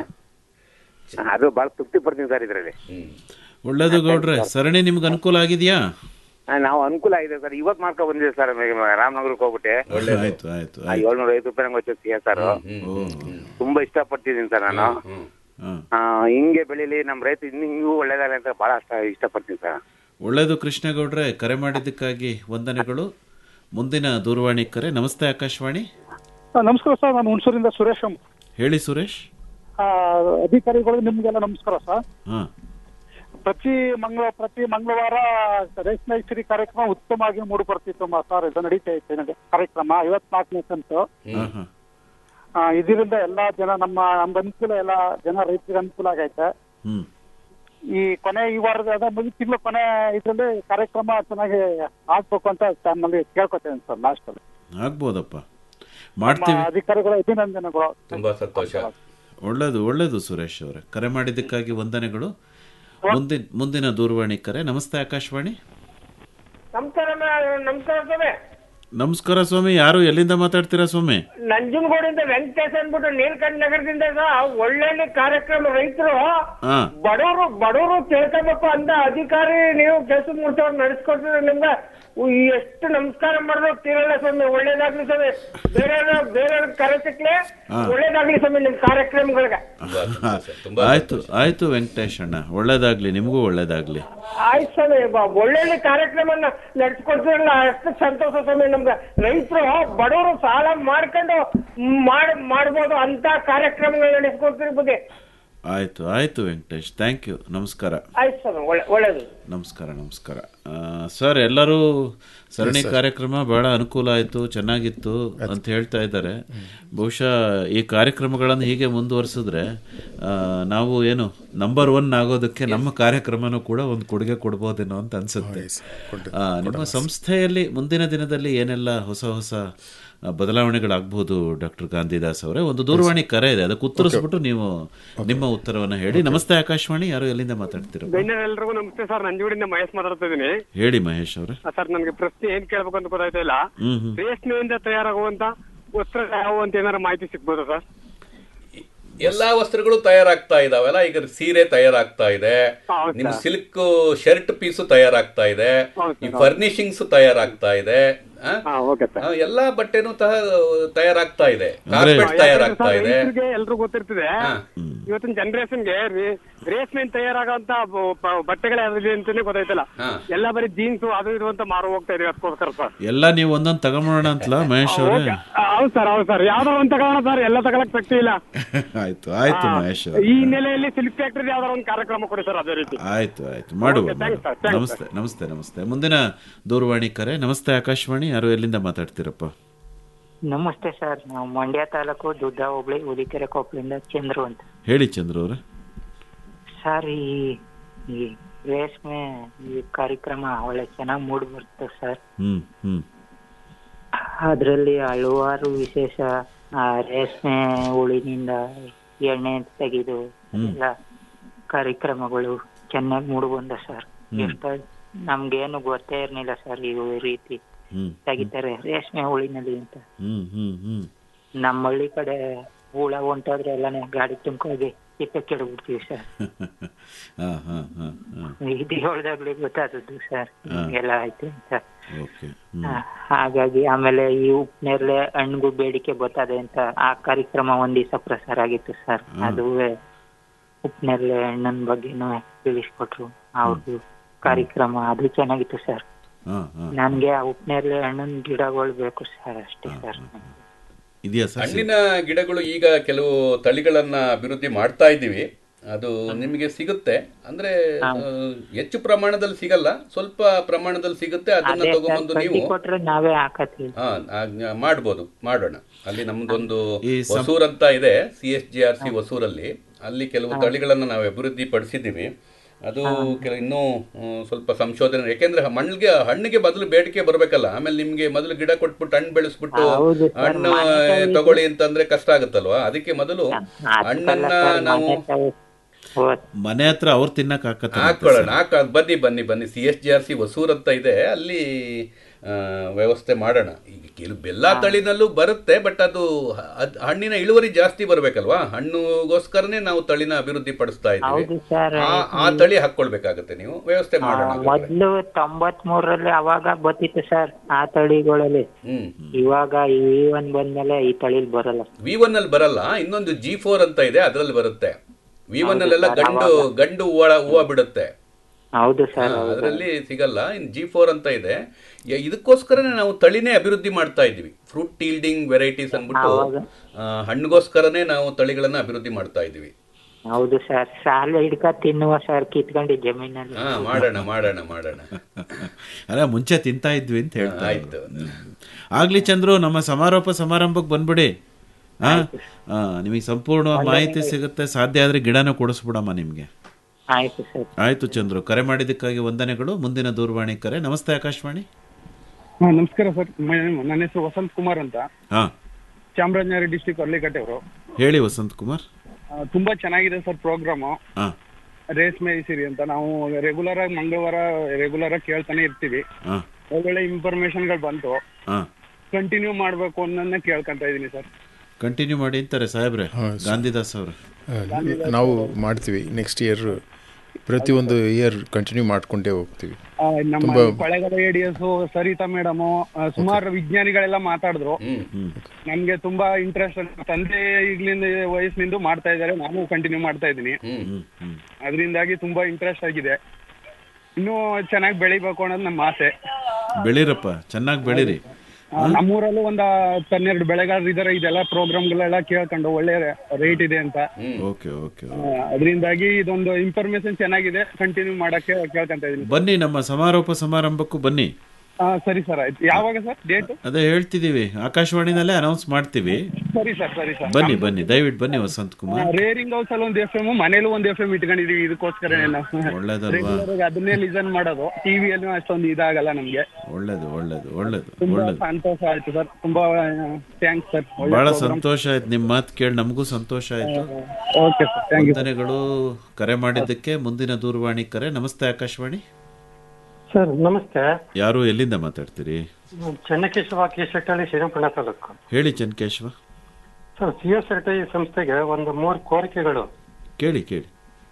ಅದು ಬಹಳ ತೃಪ್ತಿ ಪಡ್ತೀನಿ ಸರ್ ಇದ್ರಲ್ಲಿ ಒಳ್ಳೇದು ಗೌಡ್ರೆ ಸರಣಿ ನಿಮ್ಗೆ ಅನುಕೂಲ ಆಗಿದೆಯಾ ಆ, ನಾವು ಅನುಕೂಲ ಆಗಿದೆ ಸರ್ ಇವತ್ ಮಾಡ್ಕೊ ಬಂದಿದೆ ಸರ್ ರಾಮನಗರಕ್ಕೆ ಹೋಗ್ಬಿಟ್ಟೆ ಆಯ್ತು ಆಯ್ತು ಆ, ಏಳ್ನೂರ ಐವತ್ತು ರೂಪಾಯಿ ನಂಗೆ వచ్చే ಸಿ ಸರ್ ತುಂಬಾ ಇಷ್ಟಪಡ್ತಿದ್ದೀನಿ ಸರ್ ನಾನು ಆ, ಹಿಂಗೆ ಬೆಳೀಲಿ ನಮ್ಮ ರೈತ ಇನ್ನು ಹಿಂಗೂ ಒಳ್ಳೇದಾಗಲಿ ಅಂತ ಬಹಳ ಇಷ್ಟ ಇಷ್ಟಪಡ್ತೀನಿ ಸರ್ ಒಳ್ಳೇದು ಕೃಷ್ಣೇಗೌಡ್ರೆ ಕರೆ ಮಾಡಿದ್ದಕ್ಕಾಗಿ ವಂದನೆಗಳು ಮುಂದಿನ ದೂರವಾಣಿ ಕರೆ ನಮಸ್ತೆ ಆಕಾಶವಾಣಿ ಆ, ನಮಸ್ಕಾರ ಸರ್ ನಾನು ಹುಣಸೂರಿಂದ ಸುರೇಶ್ ಅಂತ. ಹೇಳಿ ಸುರೇಶ್ ಆ, ಅಧಿಕಾರಿಗಳು ನಿಮ್ಗೆಲ್ಲ ನಮಸ್ಕಾರ ಸರ್ ಹಾ ಪ್ರತಿ ಮಂಗಳ ಪ್ರತಿ ಮಂಗಳವಾರ ರೇಷ್ಮೆ ಸಿರಿ ಕಾರ್ಯಕ್ರಮ ಉತ್ತಮವಾಗಿ ಮೂಡಿ ಬರ್ತಿತ್ತು ಮ- ಸರ್ ಇದು ನಡೀತಾ ಇತ್ತು ನನಗೆ ಕಾರ್ಯಕ್ರಮ ಐವತ್ನಾಲ್ಕನೇ ಕಂತು ಹಾ ಹಾ ಆ, ಇದರಿಂದ ಎಲ್ಲಾ ಜನ ನಮ್ಮ ನಮ್ಗೆ ಅನುಕೂಲ ಎಲ್ಲ ಜನ ರೈತರಿಗೆ ಅನುಕೂಲ ಆಗೈತೆ ಹ್ಮ್ ಈ ಕೊನೆ ಈ ವಾರದ ಅದೇ ಮುಂದಿನ ತಿಂಗಳು ಕೊನೆ ಇದರಲ್ಲಿ ಕಾರ್ಯಕ್ರಮ ಚೆನ್ನಾಗಿ ಆಗ್ಬೇಕು ಅಂತ ತಮ್ಮಲ್ಲಿ ಕೇಳ್ಕೊತೇನೆ ಸರ್ ಲಾಸ್ಟ್ ಅಲ್ಲಿ ಆಗ್ಬೋದಪ್ಪ ನಮ್ಮ ಮಾಡ್ತೀವಿ ಅಧಿಕಾರಿಗಳ ಅಭಿನಂದನೆಗಳು ತುಂಬಾ ಸಂತೋಷ ಒಳ್ಳೇದು ಒಳ್ಳೇದು ಸುರೇಶ್ ಅವರೇ ಕರೆ ಮಾಡಿದ್ದಕ್ಕಾಗಿ ವಂದನೆಗಳು ಮುಂದಿನ ಮುಂದಿನ ದೂರವಾಣಿ ಕರೆ ನಮಸ್ತೆ ಆಕಾಶವಾಣಿ ನಮಸ್ಕಾರ ಮ- ನಮಸ್ಕಾರ ಸ್ವಾಮಿ ನಮಸ್ಕಾರ ಸ್ವಾಮಿ ಯಾರು ಎಲ್ಲಿಂದ ಮಾತಾಡ್ತೀರಾ ಸ್ವಾಮಿ ನಂಜನಗೂಡಿಂದ ವೆಂಕಟೇಶ್ ಅಂದ್ಬಿಟ್ಟು ನೀಲಕಂಠ ನಗರದಿಂದ ಸಹ ಒಳ್ಳೊಳ್ಳೆ ಕಾರ್ಯಕ್ರಮ ರೈತರು ಹಾ ಬಡವರು ಬಡವರು ತಿಳ್ಕೋಬೇಕು ಅಂತ ಅಧಿಕಾರಿ ನೀವು ಕೆಲಸ ಮುಗಿಸೋರು ನಡೆಸ್ಕೊಟ್ರೆ ನಿಮ್ಗೆ ಉ- ಎಷ್ಟು ನಮಸ್ಕಾರ ಮಾಡಿದ್ರು ತೀರಲ್ಲ ಸ್ವಾಮಿ ಒಳ್ಳೇದಾಗ್ಲಿ ಸ್ವಾಮಿ ಬೇರೆ ಬೇರೆ ಕರೆ ಸಿಕ್ಲೆ ಹಾ. ಒಳ್ಳೇದಾಗ್ಲಿ ಸ್ವಾಮಿ ನಿಮ್ ಕಾರ್ಯಕ್ರಮಗಳಿಗೆ ಆಯ್ತು ಆಯ್ತು ವೆಂಕಟೇಶ್ ಅಣ್ಣ ಒಳ್ಳೇದಾಗ್ಲಿ ನಿಮಗೂ ಒಳ್ಳೇದಾಗ್ಲಿ ಆಯ್ತು ಸ್ವಾಮಿ ಬ- ಒಳ್ಳೊಳ್ಳೆ ಕಾರ್ಯಕ್ರಮನ ನಡೆಸ್ಕೊಡ್ತಿರಲ್ಲ ಅಷ್ಟು ಸಂತೋಷ ಸ್ವಾಮಿ ನಮ್ಗೆ ರೈತರು ಬಡವರು ಸಾಲ ಮಾಡ್ಕೊಂಡು ಮಾಡ್ ಮಾಡ್ಬೋದು ಅಂತ ಕಾರ್ಯಕ್ರಮಗಳು ನಡೆಸ್ಕೊಡ್ತಿರ ಬಗ್ಗೆ ಆಯ್ತು ಆಯ್ತು ವೆಂಕಟೇಶ್ ಥ್ಯಾಂಕ್ ಯು ನಮಸ್ಕಾರ ಆಯ್ತು ಸ್ವಾಮಿ ಒಳ್ಳೆ ಒಳ್ಳೇದು ನಮಸ್ಕಾರ ನಮಸ್ಕಾರ ಆ, ಸರ್ ಎಲ್ಲರೂ ಸರಣಿ Yes, sir. ಕಾರ್ಯಕ್ರಮ ಬಹಳ ಅನುಕೂಲ ಆಯಿತು ಚೆನ್ನಾಗಿತ್ತು ಅಂತ ಹೇಳ್ತಾ ಇದ್ದಾರೆ ಬಹುಶಃ ಈ ಕಾರ್ಯಕ್ರಮಗಳನ್ನು ಹೀಗೆ ಮುಂದುವರಿಸಿದ್ರೆ ಆ, ನಾವು ಏನು ನಂಬರ್ ಒನ್ ಆಗೋದಕ್ಕೆ ನಮ್ಮ ಕಾರ್ಯಕ್ರಮನೂ ಕೂಡ ಒಂದು ಕೊಡುಗೆ ಕೊಡ್ಬೋದೇನೋ ಅಂತ ಅನ್ಸುತ್ತೆ ಆ, ನಿಮ್ಮ ಸಂಸ್ಥೆಯಲ್ಲಿ ಮುಂದಿನ ದಿನದಲ್ಲಿ ಏನೆಲ್ಲ ಹೊಸ ಹೊಸ ಆ, ಬದಲಾವಣೆಗಳಾಗಬಹುದು ಡಾಕ್ಟರ್ ಗಾಂಧಿದಾಸ್ ಅವರೇ ಒಂದು ದೂರವಾಣಿ ಕರೆ ಇದೆ ಅದಕ್ಕೆ ಉತ್ತರಿಸ್ಬಿಟ್ಟು ನೀವು ನಿಮ್ಮ ಉತ್ತರವನ್ನು ಹೇಳಿ ನಮಸ್ತೆ ಆಕಾಶವಾಣಿ ಯಾರು ಎಲ್ಲಿಂದ ಮಾತಾಡ್ತೀರಾ ಎಲ್ರಿಗೂ ನಮಸ್ತೆ ಸರ್ ನಂಜುಗೂಡಿಂದ ಮಹೇಶ್ ಮಾತಾಡ್ತಾ ಇದ್ದೀನಿ ಹೇಳಿ ಮಹೇಶ್ ಅವರೇ ಸರ್ ನನಗೆ ಪ್ರಶ್ನೆ ಏನ್ ಕೇಳ್ಬೇಕು ಅಂತ ಗೊತ್ತಾಯ್ತಾ ಇಲ್ಲ ಹ್ಮ್ ಹ್ಮ್ ರೇಷ್ಮೆಯಿಂದ ತಯಾರಾಗುವಂತ ವಸ್ತ್ರ ಯಾವ ಅಂತ ಏನಾರ ಮಾಹಿತಿ ಸಿಗ್ಬೋದಾ ಸರ್ ಎಲ್ಲಾ ವಸ್ತ್ರಗಳು ತಯಾರಾಗ್ತಾ ಇದಾವಲ್ಲ ಈಗ ಸೀರೆ ತಯಾರಾಗ್ತಾ ಇದೆ ಹೌದು ನಿಮ್ ಸರ್. ಸಿಲ್ಕ್ ಶರ್ಟ್ ಪೀಸು ತಯಾರಾಗ್ತಾ ಇದೆ ಈ ಫರ್ನಿಶಿಂಗ್ಸ್ ತಯಾರಾಗ್ತಾ ಇದೆ ಆ? ಆ, ಎಲ್ಲಾ ಬಟ್ಟೆನೂ ತಹ ತಯಾರಾಗ್ತಾ ಇದೆ ಕಾರ್ಪೆಟ್ ತಯಾರಾಗ್ತಾ ಇದೆ ರೈತರಿಗೆ ಎಲ್ರಿಗೂ ಗೊತ್ತಿರ್ತದೆ ಇವತ್ತಿನ ಜನರೇಷನ್ಗೆ ರೇಷ್ಮೆ ತಯಾರಾಗಂತ ಬಟ್ಟೆಗಳು ಯಾವ್ದಿದೆ ಅಂತಾನೆ ಗೊತ್ತಾಯ್ತಲ್ಲ ಎಲ್ಲ ಬರೀ ಜೀನ್ಸ್ ಅದು ಇದು ಅಂತ ಮಾರು ಹೋಗ್ತಾ ಇದೆ ಅದಕ್ಕೋಸ್ಕರ ಸರ್ ಎಲ್ಲ ನೀವು ಒಂದೊಂದು ತಗೊಂಬೋಣ ಅಂತಲ್ಲ ಮಹೇಶ್ ಅವರೇ ಹೌದು ಸರ್ ಹೌದು ಸರ್ ಯಾವ್ದೋ ಒಂದ್ ತಗೋಣ ಸರ್ ಎಲ್ಲ ತಗೊಳಕ್ ಶಕ್ತಿ ಇಲ್ಲ ಆಯ್ತು ಆಯ್ತು ಆ, ಮಹೇಶ್ ಈ ಅವರೇ ಹಿನ್ನೆಲೆಯಲ್ಲಿ ಸಿಲ್ಕ್ ಫ್ಯಾಕ್ಟರಿ ಯಾವ್ದಾರ ಒಂದು ಕಾರ್ಯಕ್ರಮ ಕೊಡಿ ಸರ್ ಅದೇ ರೀತಿ ಆಯ್ತು ಆಯ್ತು ಮಾಡುವ Okay, thanks, ಮಾಡುವ. sir. Thanks, ನಮಸ್ತೆ ನಮಸ್ತೆ ನಮಸ್ತೆ ಮುಂದಿನ ದೂರವಾಣಿ ಕರೆ ನಮಸ್ತೆ ಆಕಾಶವಾಣಿ ಯಾರು ಎಲ್ಲಿಂದ ಮಾತಾಡ್ತೀರಪ್ಪ ನಮಸ್ತೆ ಸರ್ ನಾವು ಮಂಡ್ಯ ತಾಲೂಕು ದುದ್ದ ಹೋಬಳಿ ಹುಲಿಕೆರೆ ಕೊಪ್ಪಳಿಂದ ಚಂದ್ರು ಅಂತ ಹೇಳಿ ಚಂದ್ರ ಅವರೇ ಸರ್ ಈ ಈ ರೇಷ್ಮೆ ಈ ಕಾರ್ಯಕ್ರಮ ಒಳ್ಳೆ ಚೆನ್ನಾಗಿ ಮೂಡ್ ಬರುತ್ತೆ ಸರ್ ಹ್ಮ್ ಹ್ಮ್ ಅದರಲ್ಲಿ ಹಲವಾರು ವಿಶೇಷ ಆ ರೇಷ್ಮೆ ಹುಳಿನಿಂದ ಎಣ್ಣೆ ತೆಗೆದು ಹ್ಮ್. ಎಲ್ಲ ಕಾರ್ಯಕ್ರಮಗಳು ಚೆನ್ನಾಗಿ ಮೂಡ್ ಬಂದ ಸರ್ ಹ್ಮ್. ಎಷ್ಟ ನಮ್ಗೇನು ಗೊತ್ತೇ ಇರ್ಲಿಲ್ಲ ಸರ್ ಈ ರೀತಿ ಹ್ಮ್ ತೆಗಿತಾರೆ ರೇಷ್ಮೆ ಹುಳಿನಲ್ಲಿ ಅಂತ ಹ್ಮ್ ಹ್ಮ್ ಹ್ಮ್ ನಮ್ಮ ಹಳ್ಳಿ ಕಡೆ ಹುಳ ಹೊಂಟೋದ್ರೆ ಎಲ್ಲಾನೇ ಗಾಡಿ ತುಂಬ್ಕೋಗಿ ಸಿಪ್ಪೆ ಕೆಡಬಿಡ್ತೀವಿ ಸರ್ ಹಾ ಹಾ ಹಾ ಹಾ ಇದು ಹೇಳ್ದಾಗ್ಲೇ ಗೊತ್ತಾದದ್ದು ಸರ್ ಹಾ. ಎಲ್ಲ ಆಯ್ತು ಅಂತ ಓಕೆ ಆ, ಹಾಗಾಗಿ ಆಮೇಲೆ ಈ ಉಪ್ನೇರ್ಲೆ ಹಣ್ಣಿಗೂ ಬೇಡಿಕೆ ಬರ್ತದೆ ಅಂತ ಆ ಕಾರ್ಯಕ್ರಮ ಒಂದ್ ದಿವಸ ಪ್ರಸಾರ ಆಗಿತ್ತು ಸರ್ ಹ್ಮ್. ಅದುವೇ ಉಪ್ನೇರ್ಲೆ ಹಣ್ಣಿನ ಬಗ್ಗೆನೂ ತಿಳಿಸ್ಕೊಟ್ರು ಅವ್ರದ್ದು ಕಾರ್ಯಕ್ರಮ ಅದು ಚೆನ್ನಾಗಿತ್ತು ಸರ್ ಹಾ ಹಾ ನನ್ಗೆ ಆ ಉಪ್ನೇರ್ಲೆ ಹಣ್ಣಿನ ಗಿಡಗಳು ಬೇಕು ಸರ್ ಅಷ್ಟೇ ಸರ್ ಇದೆಯಾ ಸರ್ ಹಣ್ಣಿನ ಗಿಡಗಳು ಈಗ ಕೆಲವು ತಳಿಗಳನ್ನ ಅಭಿವೃದ್ಧಿ ಮಾಡ್ತಾ ಇದ್ದೀವಿ ಅದು ನಿಮಗೆ ಸಿಗುತ್ತೆ ಅಂದ್ರೆ ಆ, ಹೆಚ್ಚು ಪ್ರಮಾಣದಲ್ಲಿ ಸಿಗಲ್ಲ ಸ್ವಲ್ಪ ಪ್ರಮಾಣದಲ್ಲಿ ಸಿಗುತ್ತೆ ಅದನ್ನ ಅದೇ ಸರ್ ತಗೊಂಬಂದು ನೀವು ಕಟ್ಟಿ ಕೊಟ್ರೆ ನಾವೇ ಹಾಕತ್ತೀವಿ ಹಾ ಆ, ಮಾಡ್ಬೋದು ಮಾಡೋಣ ಅಲ್ಲಿ ನಮ್ದೊಂದು ಈ ಸಂ- ಹೊಸೂರ್ ಅಂತ ಇದೆ C S G R C ಹೊಸೂರಲ್ಲಿ ಅಲ್ಲಿ ಕೆಲವು ತಳಿಗಳನ್ನ ನಾವು ಅಭಿವೃದ್ಧಿ ಪಡಿಸಿದ್ದೀವಿ ಅದು ಕೆಲ ಇನ್ನೂ ಆ, ಸ್ವಲ್ಪ ಸಂಶೋಧನೆ ಯಾಕೆಂದ್ರೆ ಮಣ್ಣಿಗೆ ಹಣ್ಣಿಗೆ ಬದಲು ಬೇಡಿಕೆ ಬರ್ಬೇಕಲ್ಲ ಆಮೇಲೆ ನಿಮ್ಗೆ ಮೊದಲು ಗಿಡ ಕೊಟ್ಬಿಟ್ಟು ಹಣ್ಣು ಬೆಳೆಸ್ಬಿಟ್ಟು ಹೌದು ಸರ್, ಹಣ್ಣು ಮನೆ ತಾಯಿ- ತಗೊಳ್ಳಿ ಅಂತಂದ್ರೆ ಕಷ್ಟ ಆಗುತ್ತಲ್ವಾ ಅದಕ್ಕೆ ಮೊದಲು ಹಣ್ಣನ್ನ ನಾವು ಮನೆ ಹತ್ರ ಅವ್ರು ತಿನ್ನಕ್ ಹಾಕತ್ತ ಹಾಕೊಳ್ಳೋಣ ಹಾಕ ಬನ್ನಿ ಬನ್ನಿ ಬನ್ನಿ C S G R C Hosur ಅಂತ ಇದೆ ಅಲ್ಲಿ ಆ, ವ್ಯವಸ್ಥೆ ಮಾಡೋಣ ಈಗ ಕೆಲವು ಬೆಲ್ಲ ತಳಿನಲ್ಲೂ ಬರುತ್ತೆ ಬಟ್ ಅದು ಹ- ಅದ್ ಹಣ್ಣಿನ ಇಳುವರಿ ಜಾಸ್ತಿ ಬರ್ಬೇಕಲ್ವಾ ಹಣ್ಣುಗೋಸ್ಕರನೇ ನಾವು ತಳಿನ ಅಭಿವೃದ್ಧಿ ಪಡಿಸ್ತಾ ಇದ್ದೀವಿ ಹೌದು ಸರ್ ಆ- ಆ ತಳಿ ಹಾಕೊಳ್ಬೇಕಾಗತ್ತೆ ನೀವು ವ್ಯವಸ್ಥೆ ಮಾಡೋಣ ಹಾಗಾದ್ರೆ. ಮೊದ್ಲು ತೊಂಬತ್ ಮೂರರಲ್ಲಿ ಅವಾಗ ಬರ್ತಿತ್ತು ಸರ್ ಆ ತಳಿಗಳಲ್ಲಿ ಹ್ಮ್ ಇವಾಗ ಈ ಒಂದ್ ಬಂದ್ಮೇಲೆ ಈ ತಳಿಲ್ ಬರಲ್ಲ ವಿ ಒನ್ ಅಲ್ಲಿ ಬರಲ್ಲ ಇನ್ನೊಂದು ಜಿ ಫೋರ್ ಅಂತ ಇದೆ ಅದ್ರಲ್ಲಿ ಬರುತ್ತೆ ವಿ ಒನ್ ಅಲ್ಲೆಲ್ಲ ಸರ್, ಗಂಡು ಅವಾಗ- ಗಂಡು ಹೂವ ಹೂವ ಬಿಡುತ್ತೆ ಹೌದು ಸರ್ ಹೌದು. ಅದರಲ್ಲಿ ಸಿಗಲ್ಲ ಇನ್ ಜಿ ಫೋರ್ ಅಂತ ಇದೆ ಯ- ಇದಕ್ಕೋಸ್ಕರನೇ ನಾವು ತಳಿನೇ ಅಭಿವೃದ್ಧಿ ಮಾಡ್ತಾ ಇದ್ವಿ ಫ್ರೂಟ್ ಟೀಲ್ಡಿಂಗ್ ವೆರೈಟೀಸ್ ಅಂದ್ಬಿಟ್ಟು ಹೌದು. ಆ, ಹಣ್ಣಿಗೋಸ್ಕರನೇ ನಾವು ತಳಿಗಳನ್ನ ಅಭಿವೃದ್ಧಿ ಮಾಡ್ತಾ ಇದ್ವಿ ಹೌದು ಸರ್ ಸಾಲ ಹಿಡ್ಕ ತಿನ್ನುವ ಸರ್ ಕಿತ್ಕೊಂಡು ಜಮೀನಲ್ಲಿ ಹಾ ಮಾಡೋಣ ಮಾಡೋಣ ಮಾಡೋಣ ಅಲ್ಲ ಮುಂಚೆ ತಿಂತಾ ಇದ್ವಿ ಅಂತ ಹೇಳ್ತಾ ಆಯ್ತು. ಇದ್ರು. ಆಗ್ಲಿ ಚಂದ್ರು ನಮ್ಮ ಸಮಾರೋಪ ಸಮಾರಂಭಕ್ಕೆ ಬಂದ್ಬಿಡಿ ಹಾ ನಿಮಗೆ ಸಂಪೂರ್ಣ ಮಾಹಿತಿ ಸಿಗುತ್ತೆ ಸಾಧ್ಯ ಆದ್ರೆ ಗಿಡನೂ ಕೊಡಿಸ್ಬಿಡಮ್ಮ ನಿಮ್ಗೆ ಆಯ್ತು ಸರ್ ಆಯ್ತು ಚಂದ್ರು ಕರೆ ಮಾಡಿದ್ದಕ್ಕಾಗಿ ವಂದನೆಗಳು ಮುಂದಿನ ದೂರವಾಣಿ ಕರೆ ನಮಸ್ತೆ ಆಕಾಶವಾಣಿ ಹಾ ನಮಸ್ಕಾರ ಸರ್ ಮ- ನನ್ನ ಹೆಸರು ವಸಂತ್ ಕುಮಾರ್ ಅಂತ ಹಾ ಚಾಮರಾಜನಗರ ಡಿಸ್ಟಿಕ್ ಅರ್ಲಿಕಟ್ಟೆ ಅವರು ಹೇಳಿ ವಸಂತ್ ಕುಮಾರ್ ತುಂಬಾ ಚೆನ್ನಾಗಿದೆ ಸರ್ ಪ್ರೋಗ್ರಾಮು ಹಾ ರೇಷ್ಮೆ ಸಿರಿ ಅಂತ ನಾವು ರೆಗ್ಯುಲರ್ ಆಗಿ ಮಂಗಳವಾರ ರೆಗ್ಯುಲರ್ ಆಗಿ ಕೇಳ್ತಾನೆ ಇರ್ತೀವಿ ಹಾ ಒಳ್ಳೊಳ್ಳೆ ಇನ್ಫಾರ್ಮೇಶನ್ಗಳು ಬಂತು ಹಾ ಕಂಟಿನ್ಯೂ ಮಾಡ್ಬೇಕು ಅನ್ನೋದನ್ನ ಕೇಳ್ಕೊಂತ ಇದೀನಿ ಸರ್ ಕಂಟಿನ್ಯೂ ಮಾಡಿ ಅಂತಾರೆ ಸಾಹೇಬ್ರೆ ಗಾಂಧಿದಾಸ್ ಅವರು ಆ, ನಾವು ಮಾಡ್ತೀವಿ ನೆಕ್ಸ್ಟ್ ಇಯರ್ ಪ್ರತಿಯೊಂದು ಇಯರ್ ಕಂಟಿನ್ಯೂ ಮಾಡ್ಕೊಂಡೇ ಹೋಗ್ತೀವಿ ಆ, ನಮ್ಮ ತುಂಬಾ ಕೊಳ್ಳೇಗಾಲ ಎಡಿಎಸ್ ಸರಿತಾ ಮೇಡಮ್ ಸುಮಾರು ವಿಜ್ಞಾನಿಗಳೆಲ್ಲ ಮಾತಾಡಿದ್ರು ನಮ್ಗೆ ತುಂಬಾ ಇಂಟ್ರೆಸ್ಟ್ ತಂದೆ ಈಗ್ಲಿಂದ ವಯಸ್ಸಿನಿಂದ ಮಾಡ್ತಾ ಇದ್ದಾರೆ ನಾನು ಕಂಟಿನ್ಯೂ ಮಾಡ್ತಾ ಇದ್ದೀನಿ ಅದರಿಂದಾಗಿ ತುಂಬಾ ಇಂಟ್ರೆಸ್ಟ್ ಆಗಿದೆ ಇನ್ನೂ ಚೆನ್ನಾಗಿ ಬೆಳಿಬೇಕು ಅನ್ನೋದು ನಮ್ಮ ಆಸೆ ಬೆಳೀರಪ್ಪ ಚೆನ್ನಾಗಿ ಬೆಳೀರಿ ಆ, ನಮ್ಮೂರಲ್ಲೂ ಒಂದ್ ಹತ್ತು ಹನ್ನೆರಡು ಬೆಳೆಗಾರರು ಇದಾರೆ ಇದೆಲ್ಲ ಪ್ರೋಗ್ರಾಮ್ಗಳೆಲ್ಲ ಕೇಳ್ಕೊಂಡು ಒಳ್ಳೆ ರೇಟ್ ಇದೆ ಅಂತ ಓಕೆ ಓಕೆ ಅದರಿಂದಾಗಿ ಇದೊಂದು ಇನ್ಫಾರ್ಮೇಶನ್ ಚೆನ್ನಾಗಿದೆ ಕಂಟಿನ್ಯೂ ಮಾಡಕ್ಕೆ ಕೇಳ್ಕೊಂತ ಇದೀನಿ ಬನ್ನಿ ನಮ್ಮ ಸಮಾರೋಪ ಸಮಾರಂಭಕ್ಕೂ ಬನ್ನಿ ಆ, ಸರಿ ಸರ್ ಆಯ್ತು ಯಾವಾಗ ಸರ್ ಡೇಟ್ ಅದೇ ಹೇಳ್ತಿದ್ದೀವಿ ಆಕಾಶವಾಣಿನಲ್ಲೇ ಅನೌನ್ಸ್ ಮಾಡ್ತೀವಿ ಸರಿ ಸರ್ ಸರಿ ಸರ್ ಬನ್ನಿ ಬನ್ನಿ ದಯವಿಟ್ಟು ಬನ್ನಿ ವಸಂತ್ ಕುಮಾರ್ ರೇರಿಂಗ್ ಹೌಸ್ ಅಲ್ಲಿ ಒಂದು ಎಫ್ ಎಮ್ ಮನೇಲೂ ಒಂದು ಎಫ್ ಎಂ ಇಟ್ಕೊಂಡಿದೀವಿ ಇದಕ್ಕೋಸ್ಕರ ಒಳ್ಳೇದಲ್ವಾ? ರೆಗ್ಯುಲರ್ ಆಗಿ ಅದನ್ನೇ ಲಿಸನ್ ಮಾಡೋದು ಟಿವಿಯಲ್ಲೂ ಅಷ್ಟೊಂದು ಇದಾಗಲ್ಲ ನಮ್ಗೆ ಒಳ್ಳೇದು ಒಳ್ಳೇದು ಒಳ್ಳೇದು ತುಂಬಾ ಒಳ್ಳೇದು ಸಂತೋಷ ಆಯ್ತು ಸರ್ ತುಂಬಾ ಥ್ಯಾಂಕ್ಸ್ ಸರ್ ಬಹಳ ಸಂತೋಷ ಆಯ್ತು ನಿಮ್ಮ ಮಾತು ಕೇಳಿ ನಮಗೂ ಸಂತೋಷ ಆಯ್ತು ಓಕೆ ಸರ್ ಥ್ಯಾಂಕ್ ಯು ವಂದನೆಗಳು ಕರೆ ಮಾಡಿದ್ದಕ್ಕೆ ಮುಂದಿನ ದೂರವಾಣಿ ಕರೆ ನಮಸ್ತೆ ಆಕಾಶವಾಣಿ ಸರ್ ನಮಸ್ತೆ ಯಾರು ಎಲ್ಲಿಂದ ಮಾತಾಡ್ತೀರಿ ಚೆನ್ನಕೇಶವ ಕೇಶಟ್ಟಳ್ಳಿ ಶ್ರೀರಂಗಪಟ್ಟಣ ತಾಲೂಕು ಹೇಳಿ ಚನ್ಕೇಶ್ವ sir C S R T ಸಂಸ್ಥೆಗೆ ಒಂದು ಮೂರು ಕೋರಿಕೆಗಳು ಕೇಳಿ ಕೇಳಿ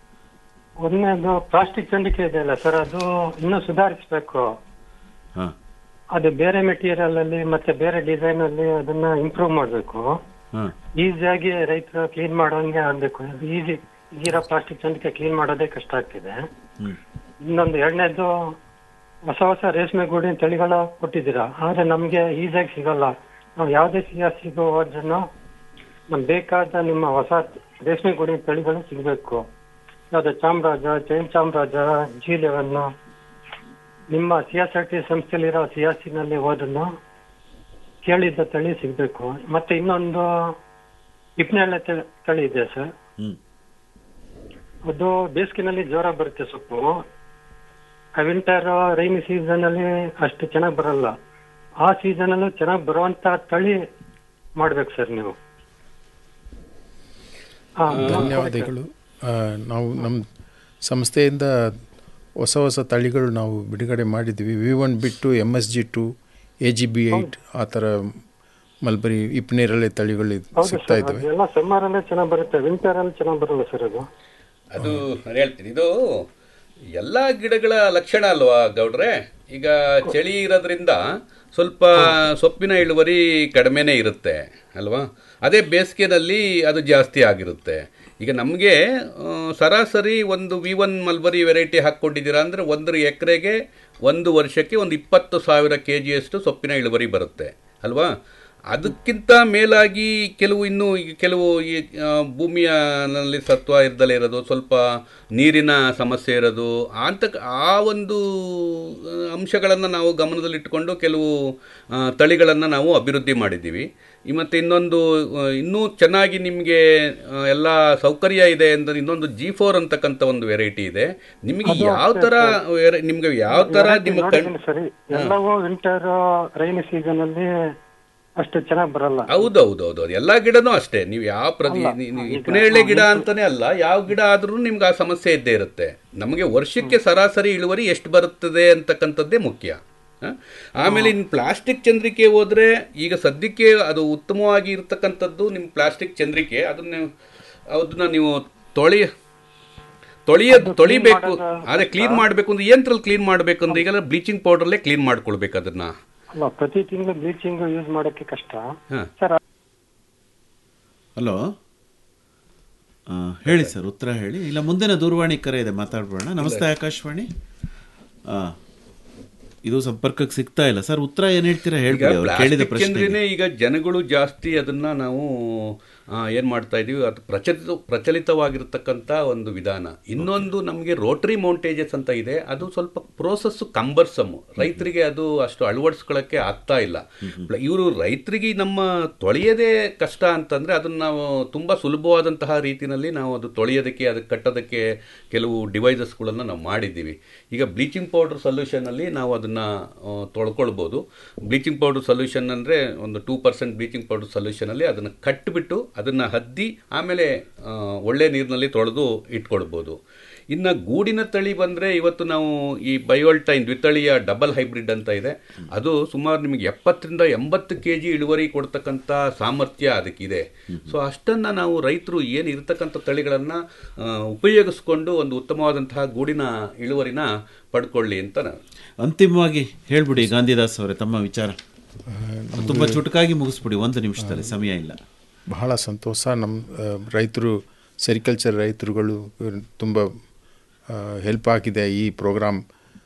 ಒಂದನೇದು ಪ್ಲಾಸ್ಟಿಕ್ ಚಂಡಿಕೆ ಇದೆಯಲ್ಲ ಸರ್ ಅದು ಇನ್ನೂ ಸುಧಾರಿಸಬೇಕು ಹಾ ಅದು ಬೇರೆ ಮೆಟೀರಿಯಲ್ ಅಲ್ಲಿ ಮತ್ತೆ ಬೇರೆ ಡಿಸೈನ್ ಅಲ್ಲಿ ಅದನ್ನ ಇಂಪ್ರೂವ್ ಮಾಡಬೇಕು ಹಾ ಈಸಿಯಾಗಿ ರೈತರು ಕ್ಲೀನ್ ಮಾಡೋಂಗೆ ಆಗ್ಬೇಕು ಈಸಿ ಈಗಿರೋ ಪ್ಲಾಸ್ಟಿಕ್ ಚಂಡಿಕೆ ಕ್ಲೀನ್ ಮಾಡೋದೇ ಕಷ್ಟ ಆಗ್ತಿದೆ ಹ್ಮ್. ಇನ್ನೊಂದು ಎರಡನೇದು ಹೊಸ ಹೊಸ ರೇಷ್ಮೆ ಗೂಡಿನ ತಳಿಗಳ ಕೊಟ್ಟಿದ್ದೀರಾ ಆದ್ರೆ ನಮ್ಗೆ ಈಸಿಯಾಗಿ ಸಿಗಲ್ಲ ನಾವು ಯಾವುದೇ ಸಿಗೋ ಹೋದ್ರೂ ನಮ್ಗೆ ಬೇಕಾದ ನಿಮ್ಮ ಹೊಸ ರೇಷ್ಮೆ ಗೂಡಿನ ತಳಿಗಳು ಸಿಗಬೇಕು ಯಾವ್ದು ಚಾಮರಾಜ ಜೈನ್ ಚಾಮರಾಜ ಜಿ ಲೆವೆನ್ ನಿಮ್ಮ ಸಿ ಎಸ್ ಆರ್ ಟಿ ಸಂಸ್ಥೆಯಲ್ಲಿರೋ ಸಿಯಾಸಿನಲ್ಲಿ ಹೋದನ್ನು ಕೇಳಿದ್ದ ತಳಿ ಸಿಗ್ಬೇಕು ಮತ್ತೆ ಇನ್ನೊಂದು ಹಿಪ್ನೆಳ್ಳೆ ತ- ತಳಿ ಇದೆ ಸರ್ ಹ್ಮ್. ಅದು ಬೇಸಿಗೆನಲ್ಲಿ ಜ್ವರ ಬರುತ್ತೆ ಸೊಪ್ಪು ವಿಂಟರ್ ರೈನಿ ಸೀಸನ್ ಅಲ್ಲಿ ಅಷ್ಟು ಚೆನ್ನಾಗಿ ಬರಲ್ಲ ಆ ಸೀಸನ್ ಅಲ್ಲೂ ಚೆನ್ನಾಗಿ ಬರುವಂತ ತಳಿ ಮಾಡ್ಬೇಕು ಸರ್ ನೀವು ಹಾ, ಧನ್ಯವಾದಗಳು ಆ, ನಾವು ನಮ್ಮ ಸಂಸ್ಥೆಯಿಂದ ಹೊಸ ಹೊಸ ತಳಿಗಳು ನಾವು ಬಿಡುಗಡೆ ಮಾಡಿದ್ವಿ ವಿ ಒನ್ ಬಿಟ್ಟು M S G two A G B eight ಆ ಥರ ಮಲ್ಬರಿ ಇಪ್ನೇರಳೆ ತಳಿಗಳು ಇದ್- ಹೌದು ಸಿಗ್ತಾ ಸರ್ ಇದ್ದಾವೆ ಅದೆಲ್ಲ ಸಮ್ಮರ್ ಅಲ್ಲೇ ಚೆನ್ನಾಗಿ ಬರುತ್ತೆ ವಿಂಟರ್ ಅಲ್ಲಿ ಚೆನ್ನಾಗಿ ಬರಲ್ಲ ಸರ್ ಅದು ಅದು ನಾನು ಹೇಳ್ತೀನಿ ಇದು ಎಲ್ಲ ಗಿಡಗಳ ಲಕ್ಷಣ ಅಲ್ವಾ ಗೌಡ್ರೆ ಈಗ ಚಳಿ ಇರೋದ್ರಿಂದ ಸ್ವಲ್ಪ ಸೊಪ್ಪಿನ ಇಳುವರಿ ಕಡಿಮೆನೇ ಇರುತ್ತೆ ಅಲ್ವಾ ಅದೇ ಬೇಸಿಗೆನಲ್ಲಿ ಅದು ಜಾಸ್ತಿ ಆಗಿರುತ್ತೆ ಈಗ ನಮಗೆ ಸರಾಸರಿ ಒಂದು ವಿ ಒನ್ ಮಲ್ಬರಿ ವೆರೈಟಿ ಹಾಕ್ಕೊಂಡಿದ್ದೀರಾ ಅಂದರೆ ಒಂದು ಎಕರೆಗೆ ಒಂದು ವರ್ಷಕ್ಕೆ ಒಂದು ಇಪ್ಪತ್ತು ಸಾವಿರ ಕೆ ಜಿಯಷ್ಟು ಸೊಪ್ಪಿನ ಇಳುವರಿ ಬರುತ್ತೆ ಅಲ್ವಾ ಅದಕ್ಕಿಂತ ಮೇಲಾಗಿ ಕೆಲವು ಇನ್ನು ಈಗ ಕೆಲವು ಈ ಆ, ಭೂಮಿಯ ನಲ್ಲಿ ಸತ್ವ ಇರ್ದಲೇ ಇರೋದು ಸ್ವಲ್ಪ ನೀರಿನ ಸಮಸ್ಯೆ ಇರೋದು ಅಂತ ಆ ಒಂದು ಅಂಶಗಳನ್ನು ನಾವು ಗಮನದಲ್ಲಿಟ್ಟುಕೊಂಡು ಕೆಲವು ತಳಿಗಳನ್ನು ನಾವು ಅಭಿವೃದ್ಧಿ ಮಾಡಿದ್ದೀವಿ ಈ ಮತ್ತು ಇನ್ನೊಂದು ಆ, ಇನ್ನೂ ಚೆನ್ನಾಗಿ ನಿಮಗೆ ಎಲ್ಲ ಸೌಕರ್ಯ ಇದೆ ಅಂದರೆ ಇನ್ನೊಂದು ಜಿ ಫೋರ್ ಅಂತಕ್ಕಂಥ ಒಂದು ವೆರೈಟಿ ಇದೆ ನಿಮಗೆ ಅದು ಯಾವ ಅಷ್ಟೇ ಥರ ಸರ್. ವೆರೈ- ನಿಮ್ಗೆ ಯಾವ ಥರ variety ನಿಮ್ಮ ಕಣ್ ನೋಡಿದ್ದೀನಿ ಸರಿ ಎಲ್ಲವೂ ವಿಂಟರ್ ರೈನಿ ಸೀಸನ್ ಅಲ್ಲಿ ಅಷ್ಟು ಚೆನ್ನಾಗಿ ಬರಲ್ಲ ಹೌದೌದೌದು ಎಲ್ಲಾ ಗಿಡನೂ ಅಷ್ಟೇ ನೀವು ಯಾವ ಪ್ರತಿ ಅಲ್ಲ, ನೀ- ನೀ- ಈಗ ಉಪನೇರಳೆ ಗಿಡ ನಾವು ಅಂತಾನೆ ಅಲ್ಲ ಯಾವ ಗಿಡ ಆದ್ರೂ ನಿಮ್ಗೆ ಆ ಸಮಸ್ಯೆ ಇದ್ದೇ ಇರುತ್ತೆ ನಮಗೆ ವರ್ಷಕ್ಕೆ ಸರಾಸರಿ ಇಳುವರಿ ಎಷ್ಟು ಬರುತ್ತದೆ ಅಂತಕ್ಕಂಥದ್ದೇ ಮುಖ್ಯ ಹ? ಆಮೇಲೆ ಇನ್ನು ಪ್ಲಾಸ್ಟಿಕ್ ಚಂದ್ರಿಕೆ ಹೋದ್ರೆ ಈಗ ಸದ್ಯಕ್ಕೆ ಅದು ಉತ್ತಮವಾಗಿ ಇರ್ತಕ್ಕಂಥದ್ದು ನಿಮ್ಮ ಪ್ಲಾಸ್ಟಿಕ್ ಚಂದ್ರಿಕೆ ಅದನ್ನ ಅದನ್ನ ನೀವು ತೊಳಿ ತೊಳೆಯ ತೊಳಿಬೇಕು ಅದೇ ಕ್ಲೀನ್ ಮಾಡಬೇಕು ಅಂದ್ರೆ ಯಂತ್ರಲ್ಲಿ ಕ್ಲೀನ್ ಮಾಡಬೇಕು ಅಂದ್ರೆ ಈಗೆಲ್ಲ ಬ್ಲೀಚಿಂಗ್ ಪೌಡರ್ಲೇ ಕ್ಲೀನ್ ಮಾಡ್ಕೊಳ್ಬೇಕು ಅದನ್ನ ಅಲ್ಲ ಪ್ರತಿ ತಿಂಗಳು ಬ್ಲೀಚಿಂಗ್ ಯೂಸ್ ಮಾಡೋಕ್ಕೆ ಕಷ್ಟ ಹ. ಸರ್ ಹಲೋ ಆ, ಹೇಳಿ ಸರ್ ಉತ್ತರ ಹೇಳಿ ಇಲ್ಲ ಮುಂದಿನ ದೂರವಾಣಿ ಕರೆ ಇದೆ ಮಾತಾಡ್ಬೋಣ ನಮಸ್ತೆ ಆಕಾಶವಾಣಿ ಆ, ಇದು ಸಂಪರ್ಕಕ್ಕೆ ಸಿಗ್ತಾ ಇಲ್ಲ ಸರ್ ಉತ್ತರ ಏನ್ ಹೇಳ್ತೀರಾ ಈಗ ಹೇಳ್ಬಿಡಿ ಅವ್ರು ಕೇಳಿದ ಪ್ಲಾಸ್ಟಿಕ್ ಪ್ರಶ್ನೆ ಚಂದ್ರಿನೇ ಈಗ ಜನಗಳು ಜಾಸ್ತಿ ಅದನ್ನ ನಾವು ಏನು ಮಾಡ್ತಾ ಇದೀವಿ ಅದು ಪ್ರಚಲಿತ ಪ್ರಚಲಿತವಾಗಿರ್ತಕ್ಕಂಥ ಒಂದು ವಿಧಾನ ಇನ್ನೊಂದು ನಮಗೆ ರೋಟರಿ ಮೌಂಟೇಜಸ್ ಅಂತ ಇದೆ ಅದು ಸ್ವಲ್ಪ ಪ್ರೋಸೆಸ್ ಕಂಬರ್ಸಮ್ ರೈತರಿಗೆ ಅದು ಅಷ್ಟು ಅಳವಡಿಸ್ಕೊಳ್ಳೋಕ್ಕೆ ಆಗ್ತಾ ಇಲ್ಲ ಇವರು ರೈತರಿಗೆ ನಮ್ಮ ತೊಳೆಯದೇ ಕಷ್ಟ ಅಂತಂದ್ರೆ ಅದನ್ನ ನಾವು ತುಂಬಾ ಸುಲಭವಾದಂತಹ ರೀತಿಯಲ್ಲಿ ನಾವು ಅದು ತೊಳೆಯೋದಕ್ಕೆ ಅದಕ್ಕೆ ಕಟ್ಟೋದಕ್ಕೆ ಕೆಲವು ಡಿವೈಸಸ್ಗಳನ್ನು ನಾವು ಮಾಡಿದ್ದೀವಿ ಈಗ ಬ್ಲೀಚಿಂಗ್ ಪೌಡರ್ ಸೊಲ್ಯೂಷನ್ ಅಲ್ಲಿ ನಾವು ಅದನ್ನ ಆ, ತೊಳ್ಕೊಳ್ಬೋದು ಬ್ಲೀಚಿಂಗ್ ಪೌಡರ್ ಸೊಲ್ಯೂಷನ್ ಅಂದ್ರೆ ಒಂದು two percent bleaching powder solution ಅಲ್ಲಿ ಅದನ್ನ ಕಟ್ಟಿಬಿಟ್ಟು ಅದನ್ನ ಹದ್ದಿ ಆಮೇಲೆ ಆ, ಒಳ್ಳೆ ನೀರಿನಲ್ಲಿ ತೊಳೆದು ಇಟ್ಕೊಳ್ಬೋದು ಇನ್ನ ಗೂಡಿನ ತಳಿ ಬಂದ್ರೆ ಇವತ್ತು ನಾವು ಈ ಬಯೋಲ್ಟೈನ್ ದ್ವಿತಳಿಯ ಡಬಲ್ ಹೈಬ್ರಿಡ್ ಅಂತ ಇದೆ ಅದು ಸುಮಾರು ನಿಮಗೆ ಎಪ್ಪತ್ತರಿಂದ ಎಂಬತ್ತು ಕೆ ಜಿ ಇಳುವರಿ ಕೊಡ್ತಕ್ಕಂಥ ಸಾಮರ್ಥ್ಯ ಅದಕ್ಕಿದೆ ಸೊ ಅಷ್ಟನ್ನ ನಾವು ರೈತರು ಏನು ಇರತಕ್ಕಂಥ ತಳಿಗಳನ್ನ ಆ, ಉಪಯೋಗಿಸ್ಕೊಂಡು ಒಂದು ಉತ್ತಮವಾದಂತಹ ಗೂಡಿನ ಇಳುವರಿನ ಪಡ್ಕೊಳ್ಳಿ ಅಂತ ನಾನು ಅಂತಿಮವಾಗಿ ಹೇಳ್ಬಿಡಿ ಗಾಂಧಿದಾಸ್ ಅವರೇ ತಮ್ಮ ವಿಚಾರ ತುಂಬಾ ಚುಟುಕಾಗಿ ಮುಗಿಸ್ಬಿಡಿ ಒಂದು ನಿಮಿಷದಲ್ಲಿ ಸಮಯ ಇಲ್ಲ ಬಹಳ ಸಂತೋಷ ನಮ್ಮ ಆ, ರೈತರು ಸೆರಿಕಲ್ಚರ್ ರೈತರುಗಳು ತುಂಬ ಹೆಲ್ಪ್ ಆಗಿದೆ ಈ ಪ್ರೋಗ್ರಾಮ್